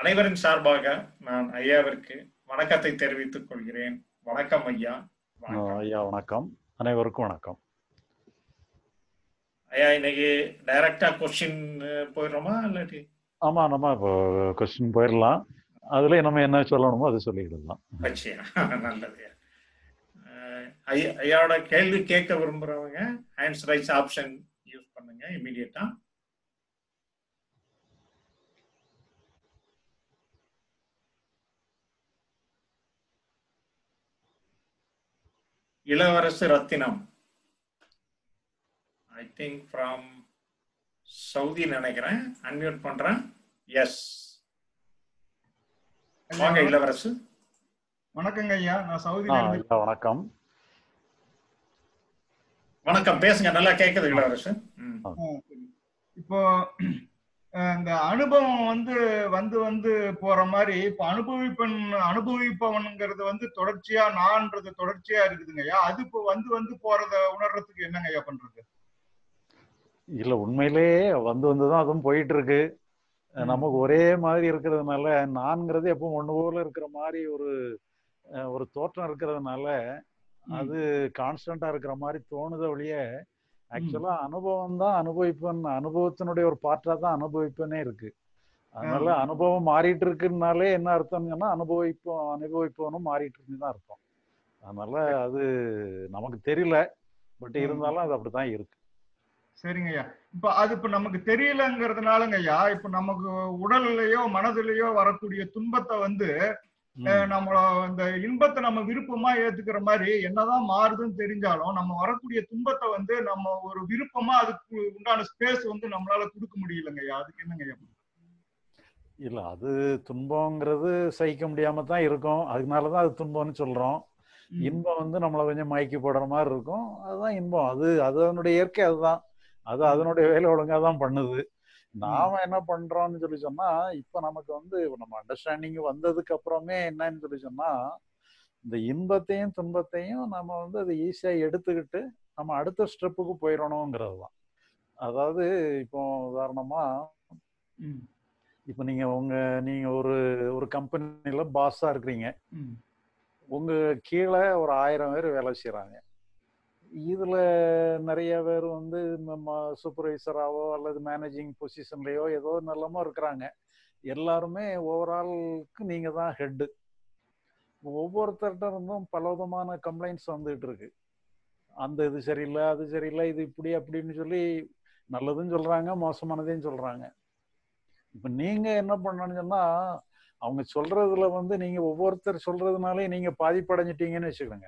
அனைவரின் சார்பாக நான் ஐயாவிற்கு வணக்கத்தை தெரிவித்துக் கொள்கிறேன் வணக்கம் ஐயா வணக்கம். ஐயா வணக்கம் அனைவருக்கும் வணக்கம் ஐயா இன்னைக்கு டைரக்டா கொஸ்டின் போயிடுறோமா இல்லாட்டி ஆமா நம்ம இப்போ கொஸ்டின் போயிடலாம் அதுல நம்ம என்ன சொல்லணுமோ அது சொல்லிக்கிடலாம் வச்சியா நல்லது அஹ் ஐயா ஐயாவோட கேள்வி கேட்க விரும்புறவங்க ஹேண்ட்ஸ் ரைஸ் ஆப்ஷன் யூஸ் பண்ணுங்க இமீடியட்டா Ilavarasu Rathinam I think from Saudi நினைக்கிறேன் அன்மியூட் பண்றேன் எஸ் வாங்க இளவரசு வணக்கங்க ஐயா நான் ஆ, சவுதியில இருந்து ஐயா வணக்கம் வணக்கம் பேசுங்க நல்லா கேக்குது இளவரசு ம். ஆ, சரி. இப்போ அஹ், இந்த அனுபவம் வந்து வந்து வந்து போற மாதிரி இப்போ அனுபவிப்பன் அனுபவிப்பவனுங்கிறது வந்து தொடர்ச்சியா நான்றது தொடர்ச்சியா இருக்குதுங்க ஐயா அது இப்போ வந்து வந்து போறத உணர்றதுக்கு என்னங்க ஐயா பண்றது இல்ல உண்மையிலேயே வந்து வந்து தான் அதுவும் போயிட்டு இருக்கு ம். நமக்கு ஒரே மாதிரி இருக்கிறதுனால நான்கிறது எப்பவும் ஒண்ணு போல இருக்கிற மாதிரி ஒரு அஹ், ஒரு தோற்றம் இருக்கிறதுனால ம். அது கான்ஸ்டன்டா இருக்கிற மாதிரி தோணுத ஒழிய ஆக்சுவலா அனுபவம் தான் அனுபவிப்பன் அனுபவத்தினுடைய ஒரு பார்ட்டா தான் அனுபவிப்பனே இருக்கு அதனால ஆ. அனுபவம் மாறிட்டு இருக்குன்னாலே என்ன அர்த்தம்னு சொன்னா அனுபவிப்போம் அனுபவிப்பவனும் மாறிட்டு இருக்குன்னு தான் அர்த்தம் அதனால அது நமக்கு தெரியல பட் ம். இருந்தாலும் அது அப்படிதான் இருக்கு சரிங்க ஐயா இப்ப அது இப்ப நமக்கு தெரியலங்கிறதுனாலங்க ஐயா இப்ப நமக்கு உடல்லையோ மனதிலேயோ வரக்கூடிய துன்பத்தை வந்து ம். அஹ் நம்மள இந்த இன்பத்தை நம்ம விருப்பமா ஏத்துக்கிற மாதிரி என்னதான் மாறுதுன்னு தெரிஞ்சாலும் நம்ம வரக்கூடிய துன்பத்தை வந்து நம்ம ஒரு விருப்பமா அதுக்கு உண்டான ஸ்பேஸ் வந்து நம்மளால கொடுக்க முடியலங்க ஐயா அதுக்கு என்னங்க ஐயா இல்ல அது துன்பங்கிறது சகிக்க முடியாம தான் இருக்கும் அதனாலதான் அது துன்பம்னு சொல்றோம் ம். இன்பம் வந்து நம்மளை கொஞ்சம் மயக்கி போடுற மாதிரி இருக்கும் அதுதான் இன்பம் அது அது அதனுடைய இயற்கை அதுதான் அது அதனுடைய வேலை ஒழுங்கா தான் பண்ணுது நாம என்ன பண்றோம்னு சொல்லி சொன்னா இப்ப நமக்கு வந்து நம்ம அண்டர்ஸ்டாண்டிங் வந்ததுக்கு அப்புறமே என்னன்னு சொல்லி சொன்னா இந்த இன்பத்தையும் துன்பத்தையும் நம்ம வந்து அதை ஈஸியா எடுத்துக்கிட்டு நம்ம அடுத்த ஸ்டெப்புக்கு போயிடணுங்கிறது தான் அதாவது இப்போ உதாரணமா ம். இப்போ நீங்க உங்க நீங்க ஒரு ஒரு கம்பெனில பாஸா இருக்கிறீங்க ம். உங்க கீழே ஒரு ஆயிரம் பேர் வேலை செய்றாங்க இதுல நிறைய பேர் வந்து சூப்பர்வைசராவோ அல்லது மேனேஜிங் பொசிஷன்லயோ ஏதோ நல்லமோ இருக்கிறாங்க எல்லாருமே ஓவராலுக்கு நீங்க தான் ஹெட்டு ஒவ்வொருத்தர்கிட்ட இருந்தும் பல விதமான கம்ப்ளைண்ட்ஸ் வந்துகிட்டு இருக்கு அந்த இது சரியில்லை அது சரியில்லை இது இப்படி அப்படின்னு சொல்லி நல்லதும் சொல்றாங்க மோசமானதையும் சொல்றாங்க இப்ப நீங்க என்ன பண்ணணும்னு சொன்னா அவங்க சொல்றதுல வந்து நீங்க ஒவ்வொருத்தர் சொல்றதுனாலே நீங்க பாதிப்படைஞ்சிட்டீங்கன்னு வச்சுக்கோங்க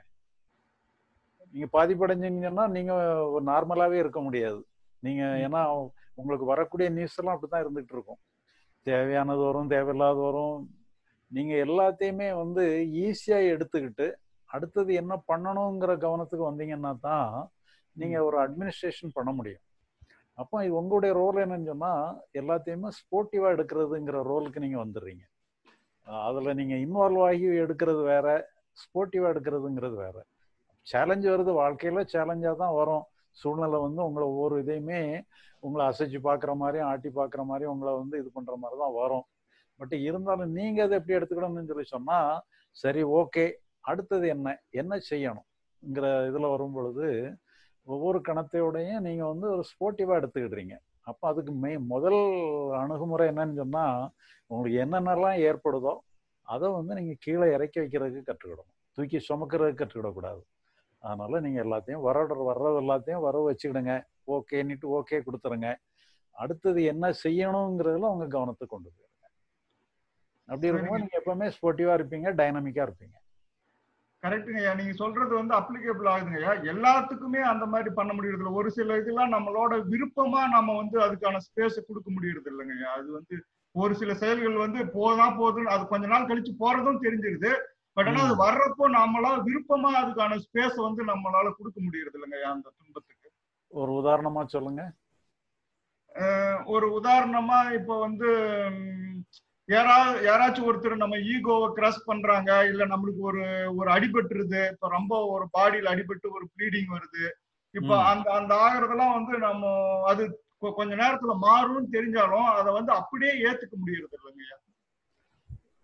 நீங்க பாதிப்படைஞ்சீங்கன்னா நீங்க ஒரு நார்மலாவே இருக்க முடியாது நீங்க ஏன்னா உங்களுக்கு வரக்கூடிய நியூஸ் எல்லாம் அப்படித்தான் இருந்துகிட்டு இருக்கும் தேவையானது வரும் தேவையில்லாத வரும் நீங்க எல்லாத்தையுமே வந்து ஈஸியா எடுத்துக்கிட்டு அடுத்தது என்ன பண்ணணுங்கிற கவனத்துக்கு வந்தீங்கன்னா தான் நீங்க ஒரு அட்மினிஸ்ட்ரேஷன் பண்ண முடியும் அப்போ இது உங்களுடைய ரோல் என்னன்னு சொன்னா எல்லாத்தையுமே ஸ்போர்ட்டிவா எடுக்கிறதுங்கிற ரோலுக்கு நீங்க வந்துடுறீங்க அஹ் அதுல நீங்க இன்வால்வ் ஆகி எடுக்கிறது வேற ஸ்போர்ட்டிவா எடுக்கிறதுங்கிறது வேற சேலஞ்சு வருது வாழ்க்கையில சேலஞ்சா தான் வரும் சூழ்நிலை வந்து உங்களை ஒவ்வொரு இதையுமே உங்களை அசைச்சு பார்க்குற மாதிரியும் ஆட்டி பார்க்குற மாதிரியும் உங்களை வந்து இது பண்ற மாதிரி தான் வரும் பட் இருந்தாலும் நீங்க அதை எப்படி எடுத்துக்கணும்னு சொல்லி சொன்னா சரி ஓகே அடுத்தது என்ன என்ன செய்யணுங்கிற இதுல வரும் பொழுது ஒவ்வொரு கணத்தையோடையும் நீங்க வந்து ஒரு ஸ்போர்ட்டிவா எடுத்துக்கிடுறீங்க அப்போ அதுக்கு மெய் முதல் அணுகுமுறை என்னன்னு சொன்னா உங்களுக்கு என்னென்னலாம் ஏற்படுதோ அதை வந்து நீங்க கீழே இறக்கி வைக்கிறதுக்கு கற்றுக்கிடணும் தூக்கி சுமக்கிறதுக்கு கற்றுக்கிடக்கூடாது அதனால நீங்க எல்லாத்தையும் வர வர்றது எல்லாத்தையும் வர வச்சுக்கிடுங்க ஓகேன்னுட்டு ஓகே கொடுத்துருங்க அடுத்தது என்ன செய்யணுங்கிறதுல உங்க கவனத்தை கொண்டு போயிருங்க அப்படி இருக்கும்போது நீங்க எப்பவுமே ஸ்போர்ட்டிவா இருப்பீங்க டைனமிக்கா இருப்பீங்க கரெக்டுங்க ஐயா நீங்க சொல்றது வந்து அப்ளிகபிள் ஆகுதுங்க ஐயா எல்லாத்துக்குமே அந்த மாதிரி பண்ண முடியறது இல்ல ஒரு சில இதெல்லாம் நம்மளோட விருப்பமா நம்ம வந்து அதுக்கான ஸ்பேஸ் கொடுக்க முடியறது இல்லைங்க ஐயா அது வந்து ஒரு சில செயல்கள் வந்து போதா போதுன்னு அது கொஞ்ச நாள் கழிச்சு போறதும் தெரிஞ்சிருது பட் ஆனா அது வர்றப்போ நம்மளால விருப்பமா அதுக்கான ஸ்பேஸ் வந்து நம்மளால கொடுக்க முடியறது இல்லைங்க ஐயா அந்த துன்பத்துக்கு ஒரு உதாரணமா சொல்லுங்க அஹ் ஒரு உதாரணமா இப்ப வந்து ம், யாராவது யாராச்சும் ஒருத்தர் நம்ம ஈகோவை கிராஸ் பண்றாங்க இல்ல நம்மளுக்கு ஒரு ஒரு அடிபட்டுருது இப்ப ரொம்ப ஒரு பாடியில அடிபட்டு ஒரு ப்ளீடிங் வருது இப்ப ம். அந்த அந்த ஆகுறதெல்லாம் வந்து நம்ம அது கொ- கொஞ்ச நேரத்துல மாறும்னு தெரிஞ்சாலும் அதை வந்து அப்படியே ஏத்துக்க முடியறது இல்லைங்கய்யா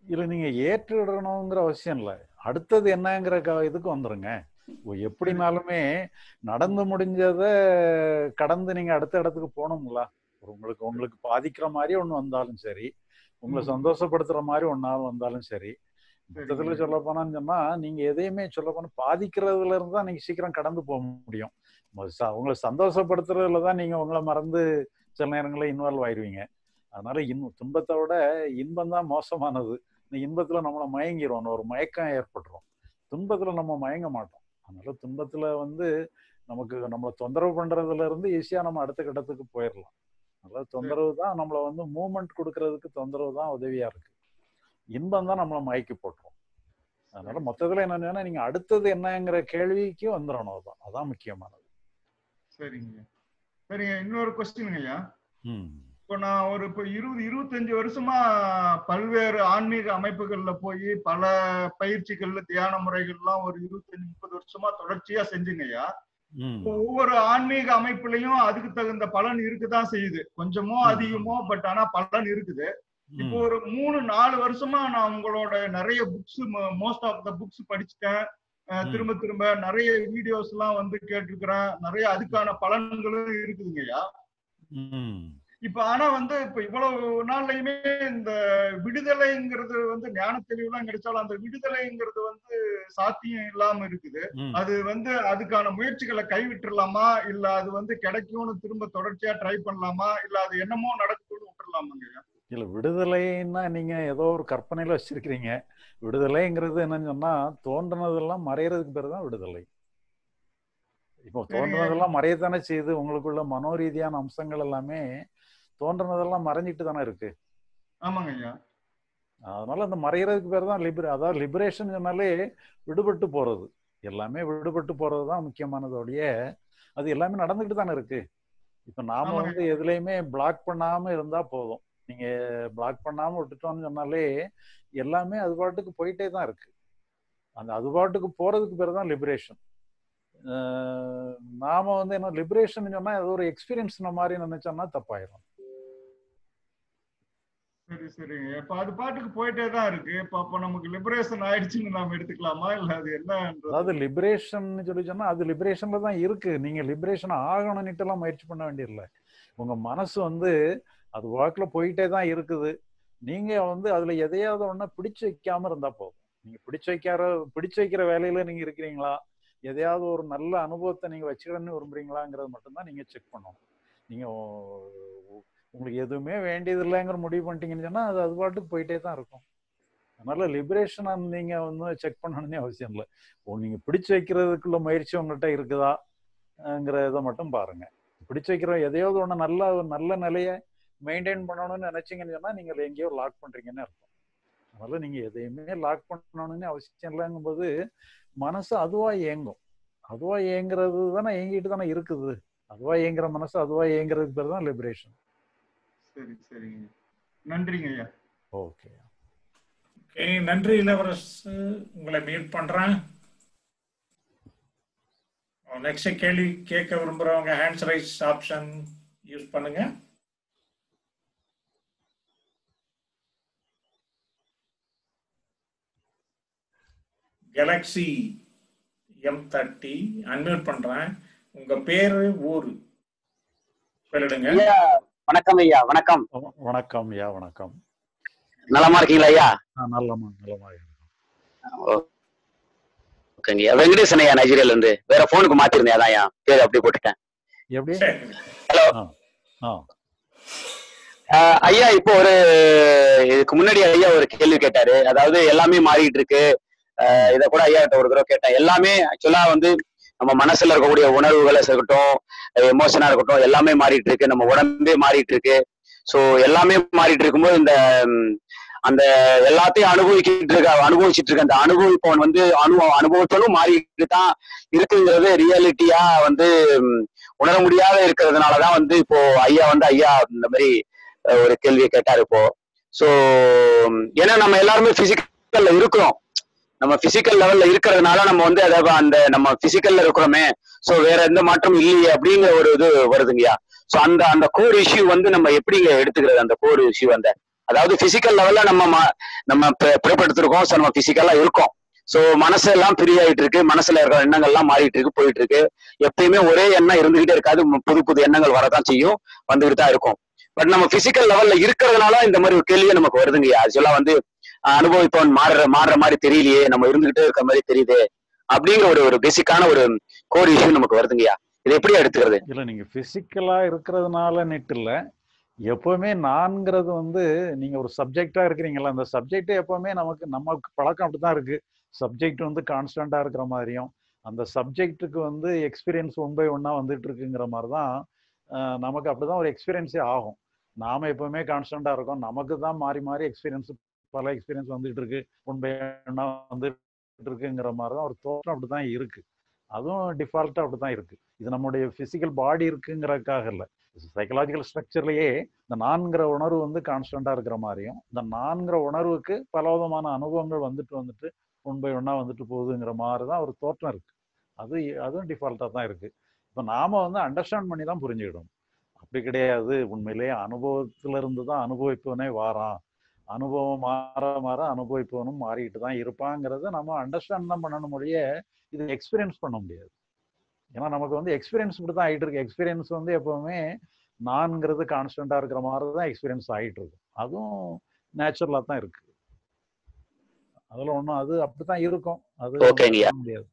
இல்ல நீங்க ஏற்றுடணுங்கிற அவசியம் இல்லை அடுத்தது என்னங்கிற க- இதுக்கு வந்துருங்க ஓ, எப்படினாலுமே நடந்து முடிஞ்சத கடந்து நீங்க அடுத்த இடத்துக்கு போகணுங்களா ஒரு உங்களுக்கு உங்களுக்கு பாதிக்கிற மாதிரி ஒண்ணு வந்தாலும் சரி உங்களை ம். சந்தோஷப்படுத்துற மாதிரி ஒன்னாலும் வந்தாலும் சரி மொத்தத்துல சரிங்க. சொல்ல போனான்னு சொன்னா நீங்க எதையுமே சொல்ல போனா பாதிக்கிறதுல இருந்து தான் நீங்க சீக்கிரம் கடந்து போக முடியும் மொ- ச- உங்களை சந்தோஷப்படுத்துறதுல தான் நீங்க உங்களை மறந்து சில நேரங்களில் இன்வால்வ் ஆயிருவீங்க அதனால இன் துன்பத்தை விட இன்பம் தான் மோசமானது இந்த இன்பத்துல நம்மளை மயங்கிரும் ஒரு மயக்கம் ஏற்பட்டுரும் துன்பத்துல நம்ம மயங்க மாட்டோம் அதனால துன்பத்துல வந்து நமக்கு நம்மளை தொந்தரவு பண்றதுல இருந்து ஈஸியா நம்ம அடுத்த கட்டத்துக்கு போயிடலாம் அதனால தொந்தரவு தான் நம்மளை வந்து மூவ்மெண்ட் கொடுக்கறதுக்கு தொந்தரவு தான் உதவியா இருக்கு இன்பம் தான் நம்மளை மயக்கி போட்டுரும் அதனால மொத்தத்துல என்னன்னா நீங்க அடுத்தது என்னங்கிற கேள்விக்கு வந்துடணும் அதான் அதான் முக்கியமானது சரிங்க சரிங்க இன்னொரு கொஸ்டினுங்க ஐயா ம் இப்போ நான் ஒரு இப்போ இருபது இருபத்தஞ்சு வருஷமா பல்வேறு ஆன்மீக அமைப்புகள்ல போய் பல பயிற்சிகள்ல தியான முறைகள்லாம் ஒரு இருபத்தஞ்சு முப்பது வருஷமா தொடர்ச்சியா செஞ்சுங்க ஐயா ம் இப்போ ஒவ்வொரு ஆன்மீக அமைப்புலயும் அதுக்கு தகுந்த பலன் இருக்குதான் செய்யுது கொஞ்சமோ ம். அதிகமோ பட் ஆனா பலன் இருக்குது இப்போ ம் ஒரு மூணு நாலு வருஷமா நான் உங்களோட நிறைய books most of the books படிச்சுட்டேன் அஹ் ம். திரும்ப திரும்ப நிறைய வீடியோஸ் எல்லாம் வந்து கேட்டிருக்கிறேன் நிறைய அதுக்கான பலன்களும் இருக்குதுங்கய்யா ம் இப்ப ஆனா வந்து இப்ப இவ்வளவு நாள்லயுமே இந்த விடுதலைங்கிறது வந்து ஞான தெளிவுலாம் கிடைச்சாலும் அந்த விடுதலைங்கிறது வந்து சாத்தியம் இல்லாம இருக்குது ம் அது வந்து அதுக்கான முயற்சிகளை கைவிட்டுறலாமா இல்ல அது வந்து கிடைக்கும்னு திரும்ப தொடர்ச்சியா ட்ரை பண்ணலாமா இல்ல அது என்னமோ நடக்கும்னு விட்டுறலாமாங்க இல்ல விடுதலைன்னா நீங்க ஏதோ ஒரு கற்பனையில வச்சிருக்கிறீங்க விடுதலைங்கிறது என்னன்னு சொன்னா தோன்றுனதெல்லாம் மறையறதுக்கு பேர் தான் விடுதலை இப்போ சரிங்க. தோன்றுனதெல்லாம் மறையத்தானே செய்யுது உங்களுக்குள்ள மனோரீதியான அம்சங்கள் எல்லாமே தோன்றுனதெல்லாம் மறைஞ்சிட்டு தானே இருக்கு ஆமாங்க ஐயா அதனால அந்த மறையறதுக்கு பேர் தான் லிபரே அதாவது லிபரேஷன் சொன்னாலே விடுபட்டு போறது எல்லாமே விடுபட்டு போறது தான் முக்கியமானதோடைய அது எல்லாமே நடந்துகிட்டு தானே இருக்கு இப்ப நாம ஆமாங்க. வந்து எதுலையுமே பிளாக் பண்ணாம இருந்தா போதும் நீங்க பிளாக் பண்ணாம விட்டுட்டோம்னு சொன்னாலே எல்லாமே அது பாட்டுக்கு போயிட்டே தான் இருக்கு அந்த அது பாட்டுக்கு போறதுக்கு பேர் தான் லிபரேஷன் நாம வந்து என்ன லிபரேஷன் சொன்னா அது ஒரு எக்ஸ்பீரியன்ஸ் மாதிரி நினைச்சோம்னா தப்பாயிரும் சரி சரிங்க இப்ப அது பாட்டுக்கு போயிட்டே தான் இருக்கு இப்ப அப்ப நமக்கு லிபரேஷன் ஆயிடுச்சுன்னு நாம எடுத்துக்கலாமா இல்ல அது என்னன்றது அதாவது லிபரேஷன் சொல்லி சொன்னா அது லிபரேஷன்ல தான் இருக்கு நீங்க லிபரேஷன் ஆகணும்னுட்டு எல்லாம் முயற்சி பண்ண வேண்டியதில்லை உங்க மனசு வந்து அது வாக்குல போயிட்டே தான் இருக்குது நீங்க வந்து அதுல எதையாவது ஒண்ணு பிடிச்சு வைக்காம இருந்தா போதும் நீங்க பிடிச்சு வைக்கிற பிடிச்சு வைக்கிற வேலையில நீங்க இருக்கிறீங்களா எதையாவது ஒரு நல்ல அனுபவத்தை நீங்க வச்சுக்கணும்னு விரும்புறீங்களாங்கிறது மட்டும்தான் நீங்க செக் பண்ணணும் நீங்க உ- உங்களுக்கு எதுவுமே வேண்டியது இல்லைங்கிற முடிவு பண்ணிட்டீங்கன்னு சொன்னா அது அது பாட்டுக்கு போயிட்டே தான் இருக்கும் அதனால லிபரேஷன் நீங்க வந்து செக் பண்ணணும்னு அவசியம் இல்லை ஓ, நீங்க பிடிச்சு வைக்கிறதுக்குள்ள முயற்சி உங்கள்கிட்ட இருக்குதாங்கிற இதை மட்டும் பாருங்க பிடிச்சு வைக்கிற எதையாவது ஒண்ணு நல்ல ஒரு நல்ல நிலையை மெயின்டைன் பண்ணணும்னு நினைச்சீங்கன்னு சொன்னா நீங்க எங்கேயோ லாக் பண்றீங்கன்னு அர்த்தம் அதனால நீங்க எதையுமே லாக் பண்ணணும்னு அவசியம் இல்லைங்கும்போது மனசு அதுவா இயங்கும் அதுவா இயங்குறது தானே இயங்கிட்டு தானே இருக்குது அதுவா இயங்குற மனசு அதுவா இயங்குறதுக்கு பேர் தான் லிபரேஷன் சரி சரிங்க நன்றிங்க ஐயா ஓகே ஓகே நன்றி இளவரசு உங்களை மீட் பண்றேன் நெக்ஸ்ட் கேள்வி கேட்க விரும்புறவங்க ஹேண்ட்ஸ் ரைஸ் ஆப்ஷன் யூஸ் பண்ணுங்க கேலக்ஸி எம் தேர்ட்டி அன்மியூட் பண்றேன் உங்க பேரு ஊரு சொல்லிடுங்க ஐயா வணக்கம் ஐயா வணக்கம் வ- வணக்கம் ஐயா வணக்கம் நலமா இருக்கீங்களா ஐயா ஆ, நல்லமா நல்லமா ஓகேங்க ஐயா வெங்கடேசன் ஐயா நைஜீரியால இருந்து வேற போனுக்கு மாத்திருந்தேன் அதான் ஐயா பேர் அப்படி போட்டுட்டேன் எப்படி சரி ஹலோ ஆ ஐயா இப்போ ஒரு இதுக்கு முன்னாடி ஐயா ஒரு கேள்வி கேட்டாரு அதாவது எல்லாமே மாறிட்டு இருக்கு ஆஹ் இத கூட ஐயா கிட்ட ஒரு தடவை கேட்டேன் எல்லாமே ஆக்சுவலா வந்து நம்ம மனசுல இருக்கக்கூடிய உணர்வுகளை இருக்கட்டும் எமோஷனா இருக்கட்டும் எல்லாமே மாறிட்டு இருக்கு நம்ம உடம்பே மாறிட்டு இருக்கு சோ எல்லாமே மாறிட்டு இருக்கும்போது இந்த ம், அந்த எல்லாத்தையும் அனுபவிக்கிட்டு இருக்க அனுபவிச்சுட்டு இருக்க அந்த அனுபவிப்பவன் வந்து அனு அனுபவத்தோடும் மாறிட்டு தான் இருக்குங்கிறது ரியாலிட்டியா வந்து ம், உணர முடியாத இருக்கிறதுனாலதான் வந்து இப்போ ஐயா வந்து ஐயா இந்த மாதிரி அஹ், ஒரு கேள்வியை கேட்டாரு இப்போ சோ ஏன்னா நம்ம எல்லாருமே பிசிக்கல்ல இருக்கிறோம் நம்ம பிசிக்கல் லெவல்ல இருக்கிறதுனால நம்ம வந்து அதை அந்த நம்ம பிசிக்கல்ல இருக்கிறோமே சோ வேற எந்த மாற்றமும் இல்லையே அப்படிங்கிற ஒரு இது வருதுங்கய்யா சோ அந்த அந்த கோர் இஷ்யூ வந்து நம்ம எப்படிங்க எடுத்துக்கிறது அந்த கோர் இஷ்யூ அந்த அதாவது பிசிக்கல் லெவல்ல நம்ம ம- நம்ம பி- பிறப்பெடுத்திருக்கோம் ஸோ நம்ம பிசிக்கலா இருக்கோம் ஸோ மனசெல்லாம் ஃப்ரீ ஆயிட்டு இருக்கு மனசுல இருக்கிற எண்ணங்கள்லாம் மாறிட்டு இருக்கு போயிட்டு இருக்கு எப்பயுமே ஒரே எண்ணம் இருந்துகிட்டே இருக்காது மு- புது புது எண்ணங்கள் வரதான் செய்யும் வந்துகிட்டு தான் இருக்கும் பட் நம்ம பிசிக்கல் லெவல்ல இருக்கிறதுனால இந்த மாதிரி ஒரு கேள்வியே நமக்கு வருதுங்க ஆக்சுவலா வந்து அஹ், அனுபவிப்பவன் மாறுற மாறுற மாதிரி தெரியலையே நம்ம இருந்துகிட்டே இருக்க மாதிரி தெரியுது அப்படிங்கிற ஒரு ஒரு பேசிக்கான ஒரு கோர் இஷ்யூ நமக்கு வருதுங்கய்யா இதை எப்படி எடுத்துக்கிறது இல்ல நீங்க பிசிக்கலா இருக்கிறதுனால நெட் இல்ல எப்பவுமே நான்கிறது வந்து நீங்க ஒரு சப்ஜெக்டா இருக்கிறீங்களா அந்த சப்ஜெக்ட் எப்பவுமே நமக்கு நமக்கு பழக்கம் அப்படிதான் இருக்கு சப்ஜெக்ட் வந்து கான்ஸ்டண்டா இருக்கிற மாதிரியும் அந்த சப்ஜெக்ட்டுக்கு வந்து எக்ஸ்பீரியன்ஸ் ஒன் பை ஒன்னா வந்துட்டு இருக்குங்கிற மாதிரி தான் அஹ், நமக்கு அப்படிதான் ஒரு எக்ஸ்பீரியன்ஸே ஆகும் நாம எப்பவுமே கான்ஸ்டண்டா இருக்கோம் நமக்கு தான் மாறி மாறி எக்ஸ்பீரியன்ஸ் பல எக்ஸ்பீரியன்ஸ் வந்துட்டு இருக்கு ஒன் பை ஒன்னா வந்துட்டு இருக்குங்கிற மாதிரி தான் ஒரு தோற்றம் அப்படிதான் இருக்கு அதுவும் டிஃபால்ட்டா அப்படிதான் இருக்கு இது நம்முடைய பிசிக்கல் பாடி இருக்குங்கிறதுக்காக இல்லை சைக்கலாஜிக்கல் ஸ்ட்ரக்சர்லயே இந்த நான்கிற உணர்வு வந்து கான்ஸ்டண்டா இருக்கிற மாதிரியும் இந்த நான்கிற உணர்வுக்கு பலவிதமான அனுபவங்கள் வந்துட்டு வந்துட்டு ஒன் பை ஒன்னா வந்துட்டு போகுதுங்கிற மாதிரி தான் ஒரு தோற்றம் இருக்கு அது அதுவும் டிஃபால்ட்டாக தான் இருக்கு இப்போ நாம வந்து அண்டர்ஸ்டாண்ட் பண்ணி தான் புரிஞ்சுக்கிடணும் அப்படி கிடையாது உண்மையிலேயே அனுபவத்துல இருந்து தான் அனுபவிப்பவனே வாரான் அனுபவம் மாற மாற அனுபவிப்பவனும் மாறிட்டு தான் இருப்பாங்கிறத நம்ம அண்டர்ஸ்டாண்ட் தான் பண்ணணும் மொழியே இது எக்ஸ்பீரியன்ஸ் பண்ண முடியாது ஏன்னா நமக்கு வந்து எக்ஸ்பீரியன்ஸ் இப்படி தான் ஆயிட்டு இருக்கு எக்ஸ்பீரியன்ஸ் வந்து எப்பவுமே நான்கிறது கான்ஸ்டண்டா இருக்கிற மாதிரி தான் எக்ஸ்பீரியன்ஸ் ஆயிட்டு இருக்கும் அதுவும் நேச்சுரலா தான் இருக்கு அதுல ஒண்ணும் அது அப்படித்தான் இருக்கும் அது ஓகேங்கய்யா. பண்ண முடியாது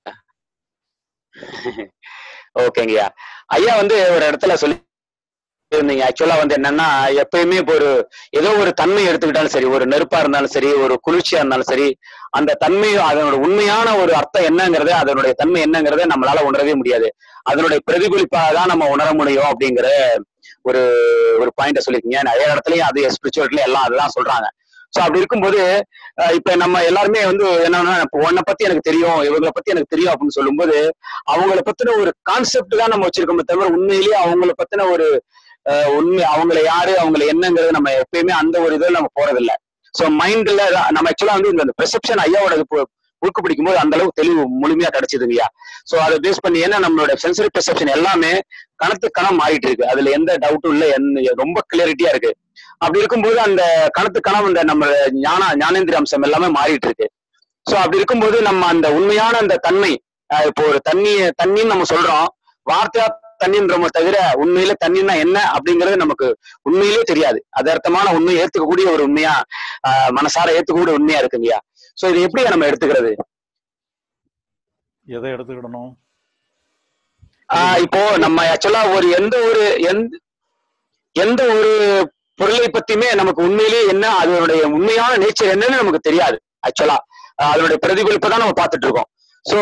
ஓகேங்கய்யா ஐயா வந்து ஒரு இடத்துல சொல்லி இருந்தீங்க ஆக்சுவலா வந்து என்னன்னா எப்பயுமே இப்போ ஒரு ஏதோ ஒரு தன்மை எடுத்துக்கிட்டாலும் சரி ஒரு நெருப்பா இருந்தாலும் சரி ஒரு குளிர்ச்சியா இருந்தாலும் சரி அந்த தன்மை அதனோட உண்மையான ஒரு அர்த்தம் என்னங்கிறத அதனுடைய தன்மை என்னங்கிறத நம்மளால உணரவே முடியாது அதனுடைய பிரதிபலிப்பாக தான் நம்ம உணர முடியும் அப்படிங்கிற ஒரு ஒரு பாயிண்ட சொல்லிருக்கீங்க நிறைய இடத்துலயும் அது ஸ்பிரிச்சுவல்ல எல்லாம் அதுதான் சொல்றாங்க சோ அப்படி இருக்கும்போது அஹ் இப்ப நம்ம எல்லாருமே வந்து என்னன்னா இப்ப உன்னை பத்தி எனக்கு தெரியும் இவங்களை பத்தி எனக்கு தெரியும் அப்படின்னு சொல்லும்போது அவங்கள பத்தின ஒரு கான்செப்ட் தான் நம்ம வச்சிருக்கோமே தவிர உண்மையிலேயே அவங்கள பத்தின ஒரு அஹ், உண்மை அவங்கள யாரு அவங்கள என்னங்கிறது நம்ம எப்பயுமே அந்த ஒரு இதில் நம்ம போறதில்ல ஸோ மைண்ட்ல நம்ம ஆக்சுவலா வந்து இந்த பெர்செப்ஷன் ஐயாவோட புக்கு பிடிக்கும்போது அந்த அளவுக்கு தெளிவு முழுமையா கிடைச்சதுங்கய்யா ஸோ அதை பேஸ் பண்ணி ஏன்னா நம்மளோட சென்சரி பெர்செப்ஷன் எல்லாமே கணத்து கணம் மாறிட்டு இருக்கு அதுல எந்த டவுட்டும் இல்லை எந்த ரொம்ப கிளியரிட்டியா இருக்கு அப்படி இருக்கும்போது அந்த கணத்து கணம் இந்த நம்ம ஞான ஞானேந்திர அம்சம் எல்லாமே மாறிட்டு இருக்கு ஸோ அப்படி இருக்கும்போது நம்ம அந்த உண்மையான அந்த தன்மை அஹ் இப்போ ஒரு தண்ணி தண்ணின்னு நம்ம சொல்றோம் வார்த்தையா தண்ணின்றமோ தவிர உண்மையில தண்ணின்னா என்ன அப்படிங்கிறது நமக்கு உண்மையிலே தெரியாது அதர்த்தமான உண்மையை ஏத்துக்கக்கூடிய ஒரு உண்மையா ஆஹ் மனசார ஏத்துக்கக்கூடிய உண்மையா இருக்குங்கய்யா சோ இது எப்படி நம்ம எடுத்துக்கிறது எதை எடுத்துக்கிடணும் ஆஹ் இப்போ நம்ம ஆக்சுவலா ஒரு எந்த ஒரு எந்த எந்த ஒரு பொருளை பத்தியுமே நமக்கு உண்மையிலேயே என்ன அதனுடைய உண்மையான நேச்சர் என்னன்னு நமக்கு தெரியாது ஆக்சுவலா அதனுடைய பிரதிபலிப்பை தான் நம்ம பார்த்துட்டு இருக்கோம் சோ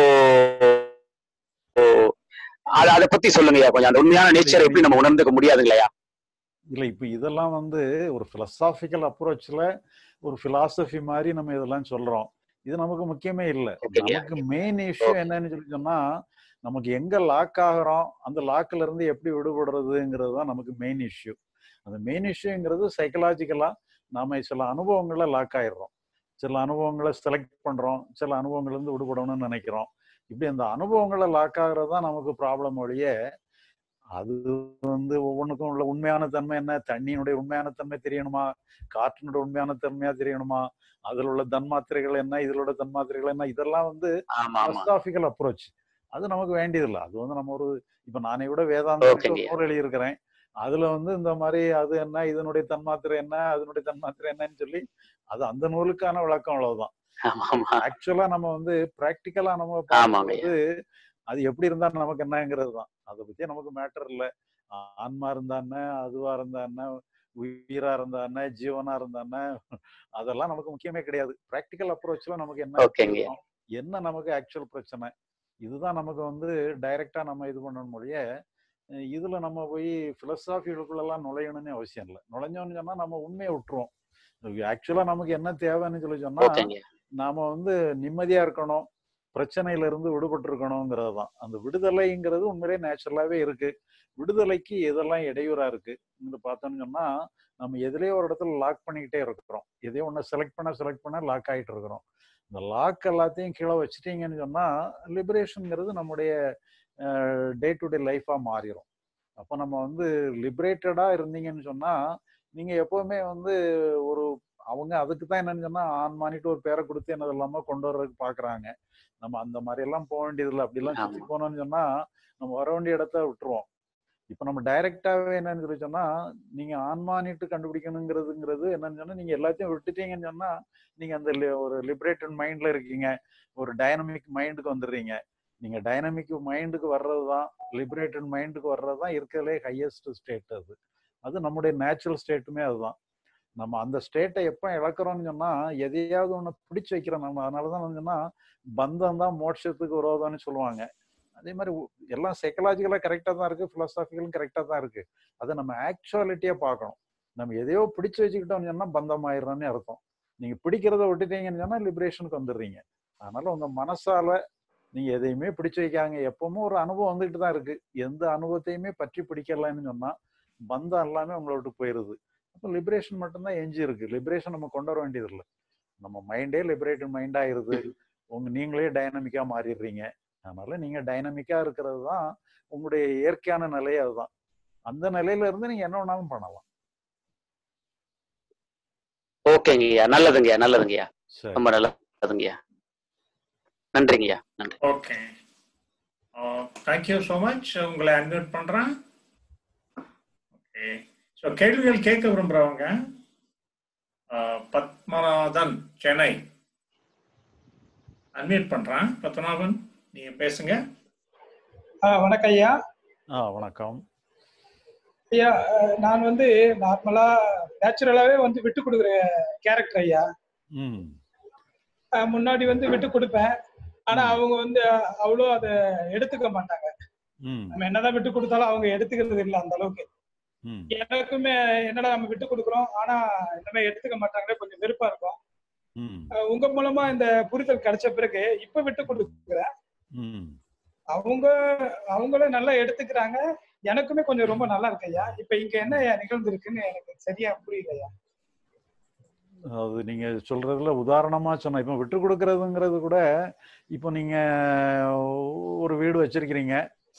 அத அதை பத்தி சொல்லுங்கய்யா கொஞ்சம் அந்த உண்மையான நேச்சர் எப்படி நம்ம உணர்ந்துக்க முடியாதுங்களையா இல்ல இப்ப இதெல்லாம் வந்து ஒரு பிலசாபிக்கல் அப்ரோச்ல ஒரு பிலாசபி மாதிரி நம்ம இதெல்லாம் சொல்றோம் இது நமக்கு முக்கியமே இல்லை ஓகேங்க. நமக்கு மெயின் இஷ்யூ என்னன்னு சொல்லி சொன்னா நமக்கு எங்க லாக் ஆகுறோம் அந்த லாக்ல இருந்து எப்படி விடுபடுறதுங்கிறது தான் நமக்கு மெயின் இஷ்யூ அந்த மெயின் இஷ்யூங்கிறது சைக்கலாஜிக்கலா நாம சில அனுபவங்களை லாக் ஆயிடுறோம் சில அனுபவங்களை செலக்ட் பண்றோம் சில அனுபவங்கள்ல இருந்து விடுபடணும்னு நினைக்கிறோம் இப்படி அந்த அனுபவங்களை லாக் ஆகுறது தான் நமக்கு ப்ராப்ளம் ஒழிய அது வந்து ஒவ்வொன்றுக்கும் உள்ள உண்மையான தன்மை என்ன தண்ணியினுடைய உண்மையான தன்மை தெரியணுமா காற்றினுடைய உண்மையான தன்மையா தெரியணுமா அதுல உள்ள தன்மாத்திரைகள் என்ன இதுல உள்ள தன்மாத்திரைகள் என்ன இதெல்லாம் வந்து ஆமா ஆமா பிலசாபிக்கல் அப்ரோச் அது நமக்கு வேண்டியதில்லை அது வந்து நம்ம ஒரு இப்ப நானே கூட வேதாந்தம் ஓகேங்க. நூல் எழுதியிருக்கிறேன் அதுல வந்து இந்த மாதிரி அது என்ன இதனுடைய தன்மாத்திரை என்ன அதனுடைய தன்மாத்திரை என்னன்னு சொல்லி அது அந்த நூலுக்கான விளக்கம் அவ்வளவுதான் ஆமா ஆமா ஆக்சுவலா நம்ம வந்து பிராக்டிக்கலா நம்ம ஆமாங்க. பார்க்கும்போது அது எப்படி இருந்தா நமக்கு என்னங்கிறது தான் அதை பத்தி நமக்கு மேட்டர் இல்ல ஆன்மா இருந்தா என்ன அதுவா இருந்தா என்ன உயிரா இருந்தா என்ன ஜீவனா இருந்தா என்ன அதெல்லாம் நமக்கு முக்கியமே கிடையாது பிராக்டிக்கல் அப்ரோச்ல நமக்கு என்ன ஓகேங்க. இருக்கணும், என்ன நமக்கு ஆக்சுவல் பிரச்சனை இதுதான் நமக்கு வந்து டைரக்டா நம்ம இது பண்ணணும் மொழிய அஹ் இதுல நம்ம போய் பிலசாபிகளுக்குள்ளெல்லாம் நுழையணும்னு அவசியம் இல்லை நுழைஞ்சோம்னு சொன்னா நம்ம உண்மையை விட்டுருவோம் ஆக்சுவலா நமக்கு என்ன தேவைன்னு சொல்லி சொன்னா ஓகேங்க நாம வந்து நிம்மதியா இருக்கணும் பிரச்சனையில இருந்து விடுபட்டு இருக்கணுங்கிறது தான் அந்த விடுதலைங்கிறது உண்மையிலே நேச்சுரலாவே இருக்கு விடுதலைக்கு எதெல்லாம் இடையூறா இருக்கு இங்க பார்த்தோம்னு சொன்னா நம்ம எதுலயோ ஒரு இடத்துல லாக் பண்ணிக்கிட்டே இருக்கிறோம் எதையோ ஒண்ணு செலக்ட் பண்ண செலக்ட் பண்ண லாக் ஆயிட்டு இருக்கிறோம் இந்த லாக் எல்லாத்தையும் கீழே வச்சிட்டீங்கன்னு சொன்னா லிபரேஷன்ங்கிறது நம்முடைய டே டு டே லைஃபா மாறிடும் அப்போ நம்ம வந்து லிபரேட்டடா இருந்தீங்கன்னு சொன்னா நீங்க எப்பவுமே வந்து ஒரு அவங்க அதுக்கு தான் என்னன்னு சொன்னா ஆன்மானிட்டு ஒரு பேரை கொடுத்து என்னது இல்லாம கொண்டு வர்றதுக்கு பாக்குறாங்க நம்ம அந்த மாதிரி எல்லாம் போக வேண்டியது இல்லை அப்படிலாம் சுத்தி ஆமா. போனோம்னு சொன்னா நம்ம வர வேண்டிய இடத்த விட்டுருவோம் இப்போ நம்ம டைரக்டாவே என்னன்னு சொல்லி சொன்னா நீங்க ஆன்மானிட்டு கண்டுபிடிக்கணுங்கிறதுங்கிறது என்னன்னு சொன்னா நீங்க எல்லாத்தையும் விட்டுட்டீங்கன்னு சொன்னா நீங்க அந்த li- ஒரு லிபரேட்டட் மைண்ட்ல இருக்கீங்க ஒரு டைனமிக் மைண்டுக்கு வந்துடுறீங்க நீங்க டைனமிக் மைண்டுக்கு வர்றது தான் லிபரேட்டட் மைண்டுக்கு வர்றது தான் இருக்கிறதுலே ஹையஸ்ட் ஸ்டேட் அது அது நம்முடைய நேச்சுரல் ஸ்டேட்டுமே அதுதான் நம்ம அந்த ஸ்டேட்டை எப்போ இழக்கிறோம்னு சொன்னா எதையாவது ஒன்று பிடிச்சு வைக்கிறோம் நம்ம அதனால தான் சொன்னா பந்தம் தான் மோட்சத்துக்கு விரோதம்னு சொல்லுவாங்க அதே மாதிரி உ- எல்லாம் சைக்கலாஜிக்கலாக கரெக்டாக தான் இருக்கு ஃபிலாசாபிக்கலும் கரெக்டாக தான் இருக்கு அதை நம்ம ஆக்சுவாலிட்டியாக பார்க்கணும் நம்ம எதையோ பிடிச்சு வச்சுக்கிட்டோம்னு சொன்னா பந்தம் ஆயிடுறோம்னு அர்த்தம் நீங்க பிடிக்கிறத விட்டுட்டீங்கன்னு சொன்னா லிபரேஷனுக்கு வந்துடுறீங்க அதனால உங்க மனசால நீங்க எதையுமே பிடிச்சு வைக்காங்க எப்பவுமே ஒரு அனுபவம் வந்துகிட்டு தான் இருக்கு எந்த அனுபவத்தையுமே பற்றி பிடிக்கலன்னு சொன்னா பந்தம் எல்லாமே உங்களை விட்டு போயிருது அப்போ லிபரேஷன் மட்டும்தான் எஞ்சி இருக்கு லிபரேஷன் நம்ம கொண்டு வர வேண்டியது இல்லை நம்ம மைண்டே லிபரேட்டட் மைண்ட் ஆயிருது உங்க நீங்களே டைனமிக்கா மாறிடுறீங்க அதனால நீங்க டைனமிக்கா இருக்கிறது தான் உங்களுடைய இயற்கையான நிலையே அதுதான் அந்த நிலையில இருந்து நீங்க என்ன வேணாலும் பண்ணலாம் ஓகேங்கய்யா நல்லதுங்கய்யா நல்லதுங்கய்யா சரி ரொம்ப நல்லதுங்கய்யா நன்றிங்கய்யா நன்றி ஓகே தேங்க்யூ ஸோ மச் உங்களை அன்மியூட் பண்றேன் ஓகே ஸோ கேள்விகள் கேட்க விரும்புறவங்க அஹ், பத்மநாதன் சென்னை அன்மியூட் பண்றேன் பத்மநாபன் நீங்க பேசுங்க ஆ, வணக்கம் ஐயா ஆ வணக்கம் ஐயா அஹ், நான் வந்து நார்மலா நேச்சுரலாவே வந்து விட்டு கொடுக்குற கேரக்டர் ஐயா ம் அஹ், முன்னாடி வந்து விட்டு கொடுப்பேன் ஆனா அவங்க வந்து அவ்வளோ அதை எடுத்துக்க மாட்டாங்க ம் நம்ம என்னதான் விட்டு கொடுத்தாலும் அவங்க எடுத்துக்கிறது இல்லை அந்த அளவுக்கு ம் எனக்குமே என்னடா நம்ம விட்டு கொடுக்குறோம் ஆனா இன்னமே எடுத்துக்க மாட்டாங்களே கொஞ்சம் வெறுப்பா இருக்கும் ம் அஹ், உங்க மூலமா இந்த புரிதல் கிடைச்ச பிறகு இப்ப விட்டு கொடுக்குறேன் ம் அவங்க அவங்களும் நல்லா எடுத்துக்கிறாங்க எனக்குமே கொஞ்சம் ரொம்ப நல்லா இருக்கு ஐயா இப்ப இங்க என்ன நிகழ்ந்திருக்குன்னு எனக்கு சரியா புரியல ஐயா அது நீங்க சொல்றதுல உதாரணமா சொன்ன இப்போ விட்டு கொடுக்கறதுங்கிறது கூட இப்போ நீங்க ஒரு வீடு வச்சிருக்கிறீங்க